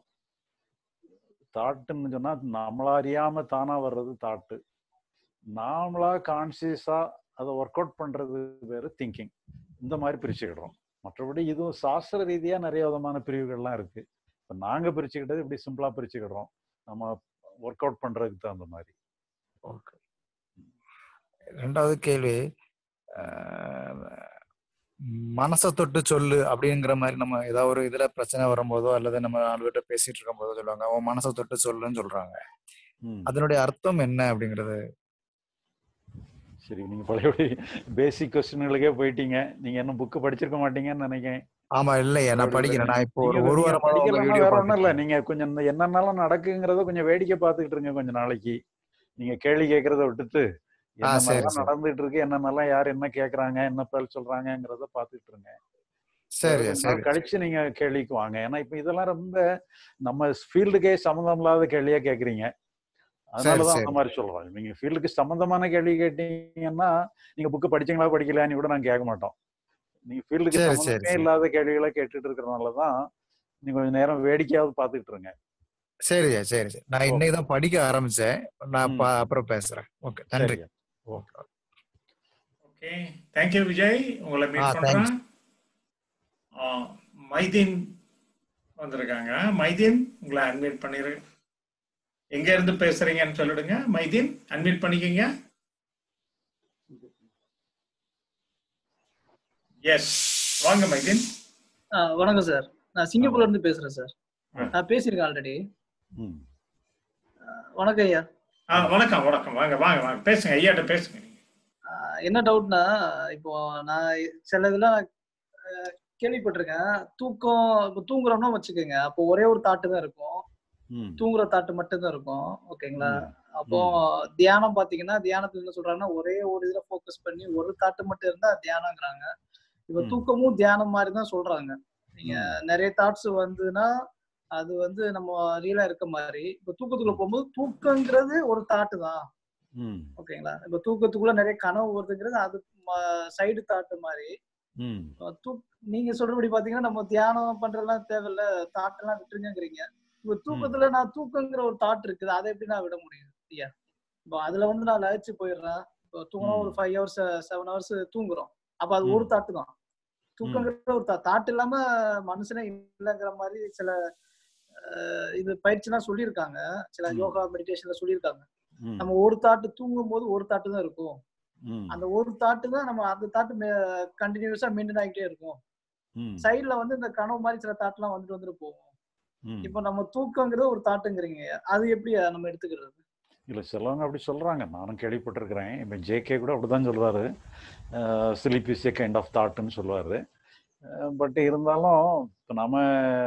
தாட்டுன்னு சொன்னா நம்மள அறியாம தானா வர்றது தாட்டு நாமளா கான்சியஸா அதை ஒர்க் அவுட் பண்றது பேரு திங்கிங் இந்த மாதிரி பிரிச்சுக்கிடுறோம் மற்றபடி இதுவும் சாஸ்திர ரீதியா நிறைய விதமான பிரிவுகள்லாம் இருக்கு இப்போ நாங்க பிரிச்சுக்கிட்டது இப்படி சிம்பிளா பிரிச்சுக்கிடுறோம் நம்ம ஒர்க் அவுட் பண்றதுக்கு தகுந்த மாதிரி ஓகே ரெண்டாவது கேள்வி அஹ், மனசை தொட்டு சொல்லு அப்படிங்கிற மாதிரி நம்ம ஏதாவது ஒரு இதுல பிரச்சனை வரும்போதோ அல்லது நம்ம நாலு பேர்ட்ட பேசிட்டு இருக்கும் போதோ சொல்லுவாங்க உன் மனசை தொட்டு சொல்லுன்னு சொல்றாங்க ம். அதனுடைய அர்த்தம் என்ன அப்படிங்கிறது சரி நீங்க பழையபடி பேசிக் கொஸ்டின்களுக்கே போயிட்டீங்க நீங்க என்ன புக்கு படிச்சிருக்க மாட்டீங்கன்னு நினைக்கிறேன் ஆமா இல்லையா நான் பழையபடி படிக்கிறேன் நான் இப்போ ஒரு நீங்க ஒரு நீங்க வாரமா உங்க படிக்கலன்னா வீடியோ வேற ஒண்ணும் இல்ல பார்த்துட்டு நீங்க கொஞ்சம் இந்த என்னென்னலாம் நடக்குங்கிறத கொஞ்சம் வேடிக்கை பார்த்துக்கிட்டு இருங்க கொஞ்ச நாளைக்கு நீங்க கேள்வி கேட்கறத விட்டுட்டு ஆ சரி என்னென்னலாம் சரி நடந்துட்டு இருக்கு என்னென்னலாம் யார் என்ன கேக்குறாங்க என்ன பேர் சொல்றாங்கங்கிறத பார்த்துட்டு இருங்க வேற சரியா கொஞ்ச சரி நாள் கழிச்சு நீங்க கேள்விக்கு வாங்க ஏன்னா இப்ப இதெல்லாம் ரொம்ப நம்ம ஃபீல்டுக்கே சம்மந்தம் இல்லாத கேள்வியா கேக்குறீங்க சரி அதனாலதான் சரி அந்த மாதிரி சொல்றோம் நீங்க ஃபீல்டுக்கு சம்பந்தமான கேள்வி கேட்டீங்கன்னா நீங்க புக்கு படிச்சீங்களா படிக்கலையான்னு கூட நாங்க கேட்க மாட்டோம் நீங்க ஃபீல்டுக்கு சரி சரி சம்மந்தமே சரி இல்லாத கேள்விகளை கேட்டுட்டு இருக்கிறதுனாலதான் நீங்க கொஞ்ச நேரம் வேடிக்கையாவது பார்த்துக்கிட்டு இருங்க சரியா சரி சரி நான் ஓகே இன்னைக்கு தான் படிக்க ஆரம்பிச்சேன் நான் ம் ப- அப்புறம் பேசுறேன் ஓகே நன்றி சரியா ஓகே ஓகே தேங்க்யூ விஜய் உங்களை ஆ மீட் தேங்க்ஸ் பண்றேன் ஆ, மைதீன் வந்திருக்காங்க மைதீன் உங்களை அன்மியூட் பண்ணிரு எங்க இருந்து பேசுறீங்கன்னு சொல்லிடுங்க மைதீன் அன்மியூட் பண்ணிக்கங்க எஸ் வாங்க மைதீன் ஆ, வணக்கம் சார் நான் ஆ சிங்கப்பூர்ல இருந்து பேசுறேன் சார் ம். நான் பேசியிருக்கேன் ஆல்ரெடி ம் வணக்கம் ஐயா ஆ வணக்கம் வணக்கம் வாங்க வாங்க வாங்க பேசுங்க ஐயாட்ட பேசுங்க நீங்க ஆ, என்ன டவுட்னா இப்போ நான் சில இதெல்லாம் அஹ், கேள்விப்பட்டிருக்கேன் தூக்கம் இப்போ தூங்குறோம்னா வச்சுக்கோங்க அப்போ ஒரே ஒரு தாட்டு தான் இருக்கும் ம் தூங்குற தாட்டு மட்டும்தான் இருக்கும் ஓகேங்களா ம் அப்போ ம் தியானம் பாத்தீங்கன்னா தியானத்துல என்ன சொல்றாங்கன்னா ஒரே ஒரு இதுல ஃபோக்கஸ் பண்ணி ஒரு தாட்டு மட்டும் இருந்தா தியானங்கிறாங்க இப்போ ம் தூக்கமும் தியானம் மாதிரி தான் சொல்றாங்க நீங்க ம் நிறைய தாட்ஸ் வந்துன்னா அது வந்து நம்ம ரியலா இருக்க மாதிரி இப்போ தூக்கத்துக்குள்ள ம் போகும்போது தூக்கங்கிறது ஒரு தாட்டு தான் ம் ஓகேங்களா இப்போ தூக்கத்துக்குள்ள நிறைய கனவு வருதுங்கிறது அது சைடு தாட்டு மாதிரி ம் இப்போ தூக் நீங்க சொல்றபடி பாத்தீங்கன்னா நம்ம தியானம் பண்றதெல்லாம் தேவையில்ல தாட் எல்லாம் விட்டுருங்கிறீங்க இப்போ ம் தூக்கத்துல நான் தூக்கங்கிற ஒரு தாட் இருக்குது அதை எப்படி நான் விட முடியும் ஐயா இப்போ அதுல வந்து நான் லயிச்சு போயிடுறேன் இப்போ தூங்கினா ஒரு ம் ஃபைவ் ஹவர்ஸ் செவன் ஹவர்ஸ் தூங்குறோம் அப்ப அது ஒரு ம் தாட்டு தான் ம் தூக்கங்கிற ஒரு தாட் இல்லாம மனுஷனே இல்லைங்கிற மாதிரி சில அஹ், இது பயிற்சிலாம் சொல்லியிருக்காங்க சில ம் யோகா மெடிடேஷன்ல சொல்லியிருக்காங்க ம் நம்ம ஒரு தாட்டு தூங்கும் போது ஒரு தாட்டு தான் இருக்கும் ம் அந்த ஒரு தாட்டு தான் நம்ம அந்த தாட்டு கண்டினியூஸா மெயின்டைன் ஆகிட்டே இருக்கும் ம் சைடுல வந்து இந்த கனவு மாதிரி சில தாட்லாம் வந்துட்டு வந்துட்டு போகும் ம் இப்போ நம்ம தூக்கங்கிறது ஒரு தாட்டுங்கிறீங்க அது எப்படி நம்ம எடுத்துக்கிறது இல்ல சிலவங்க அப்படி சொல்றாங்க நானும் கேள்விப்பட்டிருக்கிறேன் இப்போ ஜேகே கூட அப்படிதான் சொல்றாரு sleep is a kind of தாட்னு சொல்லுவாரு பட் இருந்தாலும் இப்போ நம்ம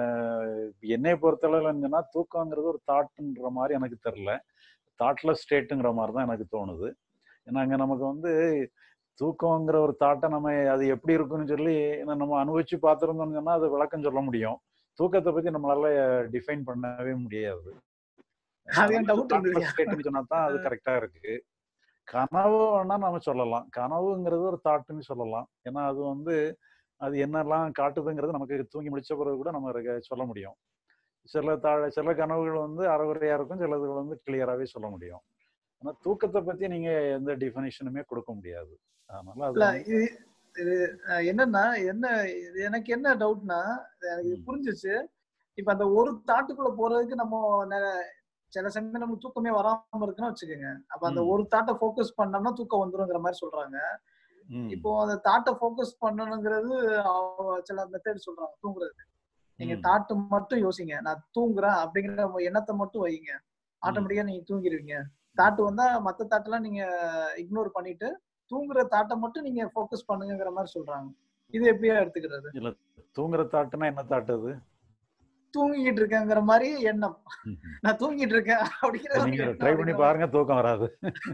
என்னை பொறுத்தளவில் என்னன்னா தூக்கங்கிறது ஒரு தாட்டுன்ற மாதிரி எனக்கு தெரில தாட்ல ஸ்டேட்டுங்கிற மாதிரி தான் எனக்கு தோணுது ஏன்னா அங்கே நமக்கு வந்து தூக்கங்கிற ஒரு தாட்டை நம்ம அது எப்படி இருக்குன்னு சொல்லி ஏன்னா நம்ம அனுபவிச்சு பார்த்துருந்தோம்னு சொன்னா அது விளக்கம் சொல்ல முடியும் தூக்கத்தை பத்தி நம்மளால டிஃபைன் பண்ணவே முடியாது அது என் டவுட் இருந்தது ஸ்டேட்னு சொன்னா தான் அது கரெக்டா இருக்கு கனவு வேணா நம்ம சொல்லலாம் கனவுங்கிறது ஒரு தாட்டுன்னு சொல்லலாம் ஏன்னா அது வந்து அது என்னெல்லாம் காட்டுதுங்கிறது நமக்கு தூங்கி முடிச்ச பிறகு கூட நம்ம அதுக்கு சொல்ல முடியும் சில தா சில கனவுகள் வந்து அறகுறையா இருக்கும் சிலதுகள் வந்து கிளியராகவே சொல்ல முடியும் ஆனா தூக்கத்தை பத்தி நீங்க எந்த டிஃபனிஷனுமே கொடுக்க முடியாது அதனால அது இல்ல வந்து இது இது அஹ், என்னன்னா என்ன இது எனக்கு என்ன டவுட்னா எனக்கு இது ம், புரிஞ்சிச்சு இப்ப அந்த ஒரு தாட்டுக்குள்ள போறதுக்கு நம்ம நெ- சில சமயம் நமக்கு தூக்கமே வராம இருக்குன்னு வச்சுக்கோங்க அப்ப அந்த ம், ஒரு தாட்டை ஃபோக்கஸ் பண்ணோம்னா தூக்கம் வந்துருங்கிற மாதிரி சொல்றாங்க ம், இப்போ அந்த தாட்டை ஃபோக்கஸ் பண்ணணுங்கிறது அவ- சில மெத்தட் சொல்றாங்க தூங்குறதுக்கு நீங்க ம், தாட்டு மட்டும் யோசிங்க நான் தூங்குறேன் அப்படிங்கிற உங்க எண்ணத்தை மட்டும் வைங்க ம், ஆட்டோமேட்டிக்கா நீங்க தூங்கிடுவீங்க தாட்டு வந்தா மத்த தாட்டெல்லாம் நீங்க இக்னோர் பண்ணிட்டு தூங்குற தாட்டை மட்டும் நீங்க ஃபோக்கஸ் பண்ணுங்கிற மாதிரி சொல்றாங்க இது எப்படியா எடுத்துக்கிறது இல்ல தூங்குற தாட்டுனா என்ன தாட்டு அது தூங்கிட்டு இருக்கேங்கிற மாதிரி எண்ணம் ம், நான் தூங்கிட்டு இருக்கேன் அப்படிங்கிற ஒரு நீங்க எண்ணம் ட்ரை பண்ணி அப்படிங்கிற மாதிரி பாருங்க தூக்கம் வராது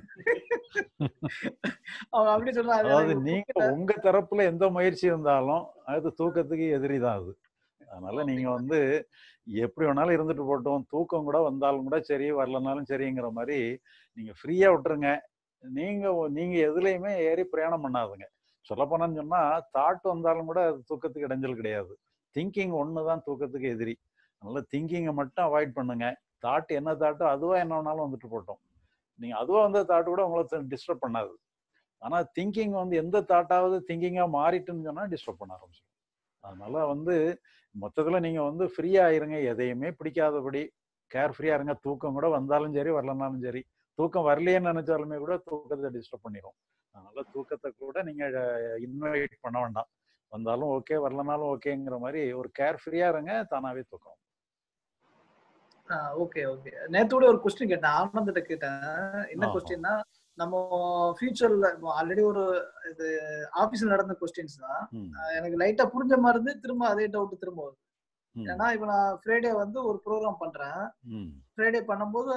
அவங்க அப்படி சொல்றாங்க அது அதாவது எனக்கு நீங்க புரியல உங்க தரப்புல எந்த முயற்சி இருந்தாலும் அது தூக்கத்துக்கு எதிரி தான் அது அதனால நீங்க அப்படிங்களா வந்து எப்படி வேணாலும் இருந்துட்டு போட்டோம் தூக்கம் கூட வந்தாலும் கூட சரி வரலனாலும் சரிங்கிற மாதிரி நீங்க ஃப்ரீயா விட்டுருங்க நீங்க நீங்க எதுலையுமே ஏறி பிரயாணம் பண்ணாதுங்க சொல்ல போனான்னு சொன்னா தாட் வந்தாலும் கூட அது தூக்கத்துக்கு இடைஞ்சல் கிடையாது திங்கிங் ஒன்று தான் தூக்கத்துக்கு எதிரி அதனால திங்கிங்கை மட்டும் அவாய்ட் பண்ணுங்க தாட் என்ன தாட்டோ அதுவா என்ன வேணாலும் வந்துட்டு போட்டோம் நீங்க அதுவா வந்த தாட் கூட உங்களை டிஸ்டர்ப் பண்ணாது ஆனா திங்கிங் வந்து எந்த தாட்டாவது திங்கிங்கா மாறிட்டுன்னு சொன்னா டிஸ்டர்ப் பண்ண ஆரம்பிச்சிடும் அதனால வந்து மொத்தத்துல நீங்க வந்து ஃப்ரீயா ஆயிருங்க எதையுமே பிடிக்காதபடி கேர் ஃப்ரீயா இருங்க தூக்கம் கூட வந்தாலும் சரி வரலனாலும் சரி தூக்கம் வரலையேன்னு நினைச்சாலுமே கூட தூக்கத்தை டிஸ்டர்ப் பண்ணிடும் அதனால தூக்கத்தை கூட நீங்க இன்வைட் பண்ண வேண்டாம் வந்தாலும் ஓகே வரலனாலும் ஓகேங்கிற மாதிரி ஒரு கேர் ஃப்ரீயா இருங்க தானாவே தூக்கம் ஓகே ஓகே நேத்தோட ஒரு கொஸ்டின் கேட்டேன் ஆனந்திட்ட கேட்டேன் என்ன ஆஹா. கொஸ்டின்னா நம்ம ஃபியூச்சர்ல ஆல்ரெடி ஒரு இது ஆபீஸ்ல நடந்த கொஸ்டின்ஸ் தான் ம், அஹ் எனக்கு லைட்டா புரிஞ்ச மாதிரி இருந்து திரும்ப அதே டவுட் திரும்ப வருது ம், ஏன்னா இப்ப நான் ஃப்ரைடே வந்து ஒரு ப்ரோக்ராம் பண்றேன் ம், ஃப்ரைடே பண்ணும்போது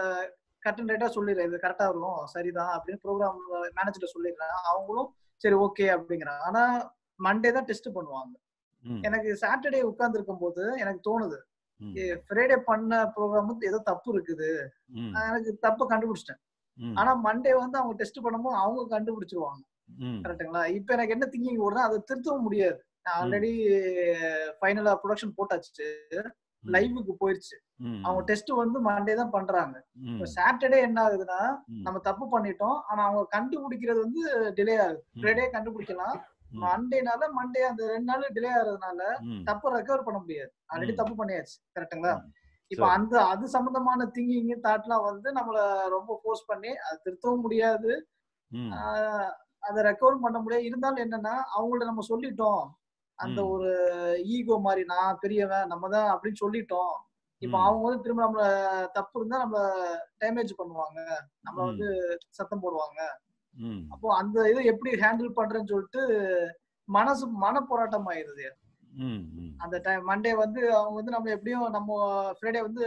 கட் அண்ட் ரைட்டா சொல்லிடுறேன் இது கரெக்டா இருக்கும் சரிதான் அப்படின்னு ப்ரோக்ராம் மேனேஜர்ல சொல்லிடுறேன் அவங்களும் சரி ஓகே அப்படிங்கிறாங்க ஆனா மண்டே தான் டெஸ்ட் பண்ணுவாங்க ம், எனக்கு சாட்டர்டே உட்கார்ந்து இருக்கும் போது எனக்கு தோணுது ம், ஃப்ரைடே பண்ண ப்ரோக்ராம் வந்து ஏதோ தப்பு இருக்குது ம், நான் எனக்கு தப்ப கண்டுபிடிச்சிட்டேன் ம், ஆனா மண்டே வந்து அவங்க டெஸ்ட் பண்ணும்போது அவங்க கண்டுபிடிச்சிருவாங்க ம், கரெக்ட்டுங்களா இப்ப எனக்கு என்ன திங்கிங் ஓடுனா அதை திருத்தவும் முடியாது நான் ஆல்ரெடி ஃபைனலா ப்ரொடக்ஷன் போட்டாச்சு லைவுக்கு போயிருச்சு ம், அவங்க டெஸ்ட் வந்து மண்டே தான் பண்றாங்க ம், இப்ப சாட்டர்டே என்ன ஆகுதுன்னா ம், நம்ம தப்பு பண்ணிட்டோம் ஆனா அவங்க கண்டுபிடிக்கிறது வந்து டிலே ஆகுது ம். ஃப்ரைடே கண்டுபிடிக்கலாம் ம், மண்டேனால மண்டே அந்த ரெண்டு நாள் டிலே ஆகுறதுனால ம், தப்பு ரெக்கவர் பண்ண முடியாது ஆல்ரெடி ம். தப்பு பண்ணியாச்சு கரெக்ட்டுங்களா ம். இப்ப சரி. அந்த அது சம்பந்தமான திங்கிங் தாட்லாம் வந்து நம்மள ரொம்ப ஃபோர்ஸ் பண்ணி அது திருத்தவும் முடியாது ம், ஆஹ் அதை ரெக்கவர் பண்ண முடியாது இருந்தாலும் என்னன்னா அவங்கள்ட்ட நம்ம சொல்லிட்டோம் அந்த ம். ஒரு ஈகோ மாதிரி நான் பெரியவன் நம்ம தான் அப்படின்னு சொல்லிட்டோம் இப்ப ம். அவங்க வந்து திரும்ப நம்மள தப்பு இருந்தா நம்ம டேமேஜ் பண்ணுவாங்க நம்ம ம். வந்து சத்தம் போடுவாங்க ம், அப்போ அந்த இதை எப்படி ஹேண்டில் பண்றேன்னு சொல்லிட்டு மனசு மன போராட்டம் ஆயிருது ம், ம், அந்த டைம் மண்டே வந்து அவங்க வந்து நம்ம எப்படியும் நம்ம ஃப்ரைடே வந்து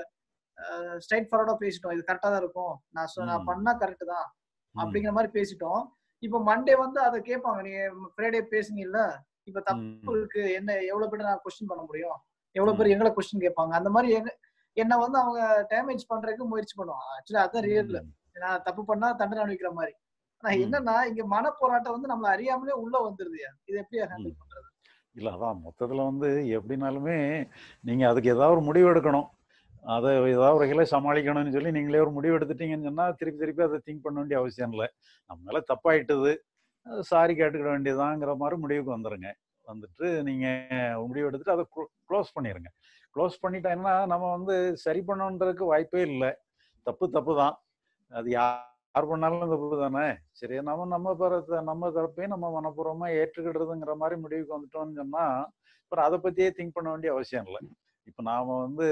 ஸ்ட்ரைட் ஃபார்வர்டா பேசிட்டோம் இது கரெக்டா தான் இருக்கும் நான் சொ- நான் ம். பண்ணா கரெக்ட் தான் ம். அப்படிங்கிற மாதிரி பேசிட்டோம் இப்போ மண்டே வந்து அதை கேட்பாங்க நீ ஃப்ரைடே பேசுனீங்கல்ல இப்ப தப்பு ம். இருக்கு என்ன எவ்வளவு பேர் நான் கொஸ்டின் பண்ண முடியும் எவ்வளவு பேர் ம். எங்களை கொஸ்டின் கேட்பாங்க அந்த மாதிரி எங்க என்ன வந்து அவங்க டேமேஜ் பண்றதுக்கு முயற்சி பண்ணுவாங்க ஆக்சுவலி அதான் ரியல் ம். நான் தப்பு பண்ணா தண்டனை அனுப்பிக்கிற மாதிரி ஆனா ம். என்னன்னா இங்க மன போராட்டம் வந்து நம்மள அறியாமலே உள்ள வந்துருதுயா இது எப்படி ஹேண்டில் ம். பண்றது இல்ல அதான் மொத்தத்துல வந்து எப்படினாலுமே நீங்க அதுக்கு ஏதாவது ஒரு முடிவு எடுக்கணும் அதை ஏதாவது ஒரு வகையில சமாளிக்கணும்னு சொல்லி நீங்களே ஒரு முடிவு எடுத்துட்டீங்கன்னு சொன்னா திருப்பி திருப்பி அதை திங்க் பண்ண வேண்டிய அவசியம் இல்லை நம்ம மேல தப்பாயிட்டது சாரி கேட்டுக்கிட வேண்டியதாங்கிற மாதிரி முடிவுக்கு வந்துருங்க வந்துட்டு நீங்க முடிவு எடுத்துட்டு அதை க்ளோஸ் பண்ணிருங்க க்ளோஸ் பண்ணிட்டேன்னா நம்ம வந்து சரி பண்ணணுன்றதுக்கு வாய்ப்பே இல்லை தப்பு தப்பு தான் அது யார் பண்ணாலும் தப்பு தானே சரி நம்ம நம்ம பரத்தை நம்ம தரப்பையும் நம்ம மனப்பூர்வமா ஏற்றுக்கிடுறதுங்கிற மாதிரி முடிவுக்கு வந்துட்டோம்னு சொன்னா அப்புறம் அதை பத்தியே திங்க் பண்ண வேண்டிய அவசியம் இல்லை இப்ப நாம வந்து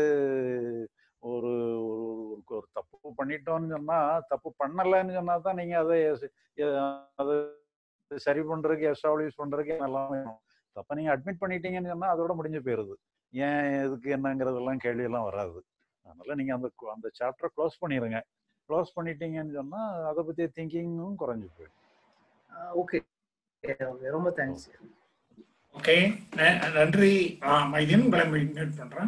ஒரு ஒரு ஒரு தப்பு பண்ணிட்டோம்னு சொன்னா தப்பு பண்ணலைன்னு சொன்னா தான் நீங்க அதை அதை சரி பண்றதுக்கு எஸ்டாப்ளிஷ் பண்றதுக்கு எல்லாம் வேணும் தப்ப நீங்க அட்மிட் பண்ணிட்டீங்கன்னு சொன்னா அதோட முடிஞ்சு போயிருது ஏன் எதுக்கு என்னங்கிறதெல்லாம் கேள்வி எல்லாம் வராது அதனால நீங்க அந்த அந்த சாப்டரை க்ளோஸ் பண்ணிருங்க க்ளோஸ் பண்ணிட்டீங்கன்னு சொன்னா அதை பத்திய திங்கிங்கும் குறைஞ்சு போயிடும் ஓகே ஓகே ரொம்ப தேங்க்ஸ் ஓகே நன்றி மைதீன் உங்களை மீட் பண்றேன்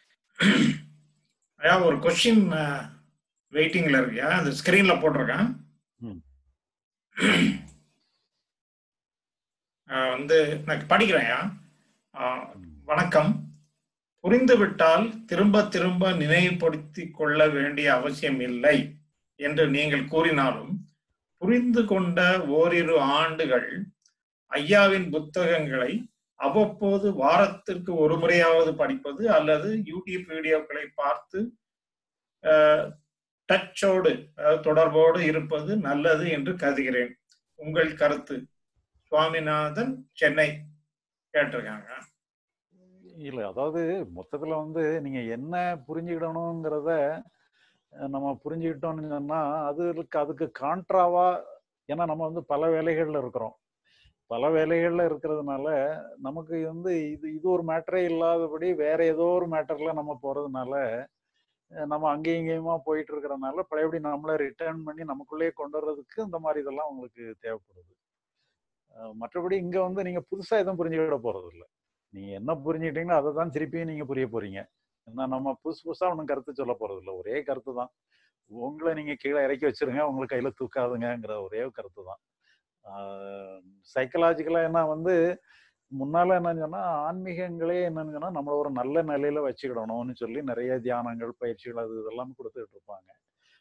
ஐயா ஒரு கொஸ்டின் வெயிட்டிங்ல இருக்கியா அது ஸ்கிரீன்ல போட்டிருக்கேன் வந்து நான் படிக்கிறேன்யா வணக்கம் புரிந்துவிட்டால் திரும்ப திரும்ப நினைவுபடுத்தி கொள்ள வேண்டிய அவசியம் இல்லை என்று நீங்கள் கூறினாலும் புரிந்து கொண்ட ஓரிரு ஆண்டுகள் ஐயாவின் புத்தகங்களை அவ்வப்போது வாரத்திற்கு ஒரு முறையாவது படிப்பது அல்லது யூடியூப் வீடியோக்களை பார்த்து டச்சோடு தொடர்போடு இருப்பது நல்லது என்று கருதுகிறேன் உங்கள் கருத்து சுவாமிநாதன் சென்னை கேட்டிருக்காங்க இல்ல அதாவது மொத்தத்துல வந்து நீங்க என்ன புரிஞ்சுக்கிடணுங்கிறத நம்ம புரிஞ்சுக்கிட்டோம்னு சொன்னா அதுக்கு அதுக்கு கான்ட்ராவா ஏன்னா நம்ம வந்து பல வேலைகள்ல இருக்கிறோம் பல வேலைகள்ல இருக்கிறதுனால நமக்கு வந்து இது இது ஒரு மேட்டரே இல்லாதபடி வேற ஏதோ ஒரு மேட்டர்ல நம்ம போறதுனால நம்ம அங்கேயும் இங்கேயுமா போயிட்டு இருக்கிறதுனால பழையபடி நம்மளை ரிட்டர்ன் பண்ணி நமக்குள்ளேயே கொண்டு வர்றதுக்கு இந்த மாதிரி இதெல்லாம் உங்களுக்கு தேவைப்படுது மற்றபடி இங்க வந்து நீங்க புதுசா எதுவும் புரிஞ்சுக்கிட போறது இல்லை நீங்க என்ன புரிஞ்சுக்கிட்டீங்களோ அதை தான் திருப்பியும் நீங்க புரிய போறீங்க ஏன்னா நம்ம புதுசு புதுசா ஒன்றும் கருத்து சொல்ல போறது இல்லை ஒரே கருத்து தான் உங்களை நீங்க கீழே இறக்கி வச்சிருங்க உங்களுக்கு கையில தூக்காதுங்கிற ஒரே கருத்து தான் சைக்கலாஜிக்கலா என்ன வந்து முன்னால என்னன்னு சொன்னா ஆன்மீகங்களே என்னன்னு சொன்னா நம்மள ஒரு நல்ல நிலையில வச்சுக்கிடணும்னு சொல்லி நிறைய தியானங்கள் பயிற்சிகள் அது இதெல்லாம் கொடுத்துட்டு இருப்பாங்க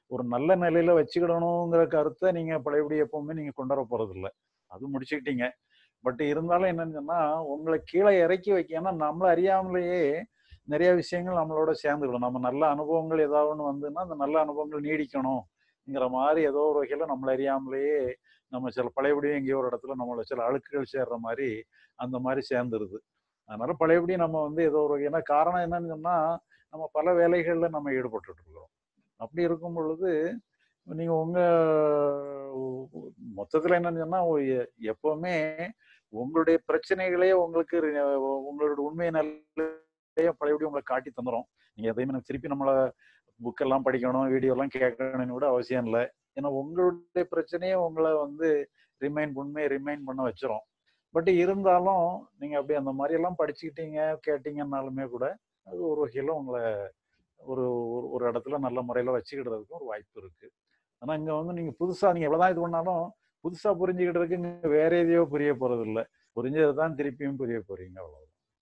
ஒரு நல்ல நிலையில வச்சுக்கிடணுங்கிற கருத்தை நீங்க பழையபடி எப்பவுமே நீங்க கொண்டு வர போறது இல்ல அது முடிச்சுக்கிட்டீங்க பட் இருந்தாலும் என்னன்னு சொன்னா உங்களை கீழே இறக்கி வைக்க ஏன்னா நம்மள அறியாமலேயே நிறைய விஷயங்கள் நம்மளோட சேர்ந்துக்கணும் நம்ம நல்ல அனுபவங்கள் ஏதாவது ஒன்று வந்துன்னா அந்த நல்ல அனுபவங்கள் நீடிக்கணுங்கிற மாதிரி ஏதோ ஒரு வகையில நம்மள அறியாமலேயே நம்ம சில பழையபடி எங்கேயோ ஒரு இடத்துல நம்மள சில அழுக்குகள் சேர்ற மாதிரி அந்த மாதிரி சேர்ந்துருது அதனால பழையபடி நம்ம வந்து ஏதோ ஒரு ஏன்னா காரணம் என்னன்னு சொன்னா நம்ம பல வேலைகள்ல நம்ம ஈடுபட்டுட்டு இருக்கிறோம் அப்படி இருக்கும் பொழுது நீங்க உங்க மொத்தத்துல என்னன்னு சொன்னா எ- எப்பவுமே உங்களுடைய பிரச்சனைகளே உங்களுக்கு ரி- உங்களோட உண்மை நிலைய பழையபடி உங்களை காட்டி தந்துரும் நீங்க எதையுமே நம்ம திருப்பி நம்மள புக்கெல்லாம் படிக்கணும் வீடியோ எல்லாம் கேட்கணும்னு கூட அவசியம் இல்லை ஏன்னா உங்களுடைய பிரச்சனையே உங்களை வந்து ரிமைண்ட் உண்மையை ரிமைண்ட் பண்ண வச்சிரும் பட் இருந்தாலும் நீங்க அப்படி அந்த மாதிரி எல்லாம் படிச்சுக்கிட்டீங்க கேட்டீங்கன்னாலுமே கூட அது ஒரு வகையில உங்களை ஒரு ஒரு- ஒரு இடத்துல நல்ல முறையில வச்சுக்கிடுறதுக்கு ஒரு வாய்ப்பு இருக்கு ஆனா இங்க வந்து நீங்க புதுசா நீங்க எவ்வளவுதான் இது பண்ணாலும் புதுசா புரிஞ்சுக்கிட்டதுக்கு இங்க வேற எதையோ புரிய போறது இல்ல புரிஞ்சதை தான் திருப்பியும் புரிய போறீங்க அவ்வளவு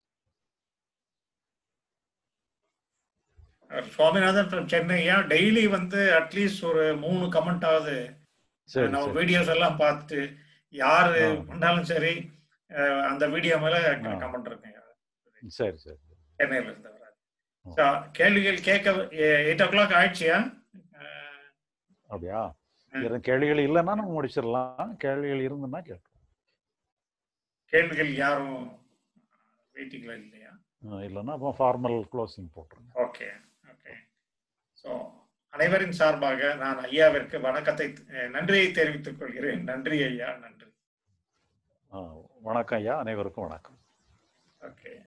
சுவாமிநாதன் from சென்னையா டெய்லி வந்து அட்லீஸ்ட் ஒரு மூணு கமெண்ட் ஆகுது சரி நம்ம சரி வீடியோஸ் எல்லாம் பார்த்துட்டு யாரு ஆ. பண்ணாலும் சரி அஹ், அந்த வீடியோ மேல ஆ. கமெண்ட் இருக்குங்க சரி சரி சென்னையில இருந்து வர்றாரு So, கேள்விகள் கேட்க எயிட் ஓ கிளாக் ஆயிடுச்சியா அப்படியா வேற கேள்விகள் இல்லைன்னா நம்ம முடிச்சிடலாம் கேள்விகள் இருந்துன்னா கேட்போம் கேள்விகள் யாரும் வெயிட்டிங்ல இல்லையா அஹ் இல்லைன்னா அப்போ ஃபார்மல் க்ளோசிங் போட்டுருங்க ஓகே ஓகே ஸோ அனைவரின் சார்பாக நான் ஐயாவிற்கு வணக்கத்தை அஹ், நன்றியை தெரிவித்துக் கொள்கிறேன் நன்றி ஐயா நன்றி அஹ் வணக்கம் ஐயா அனைவருக்கும் வணக்கம் ஓகே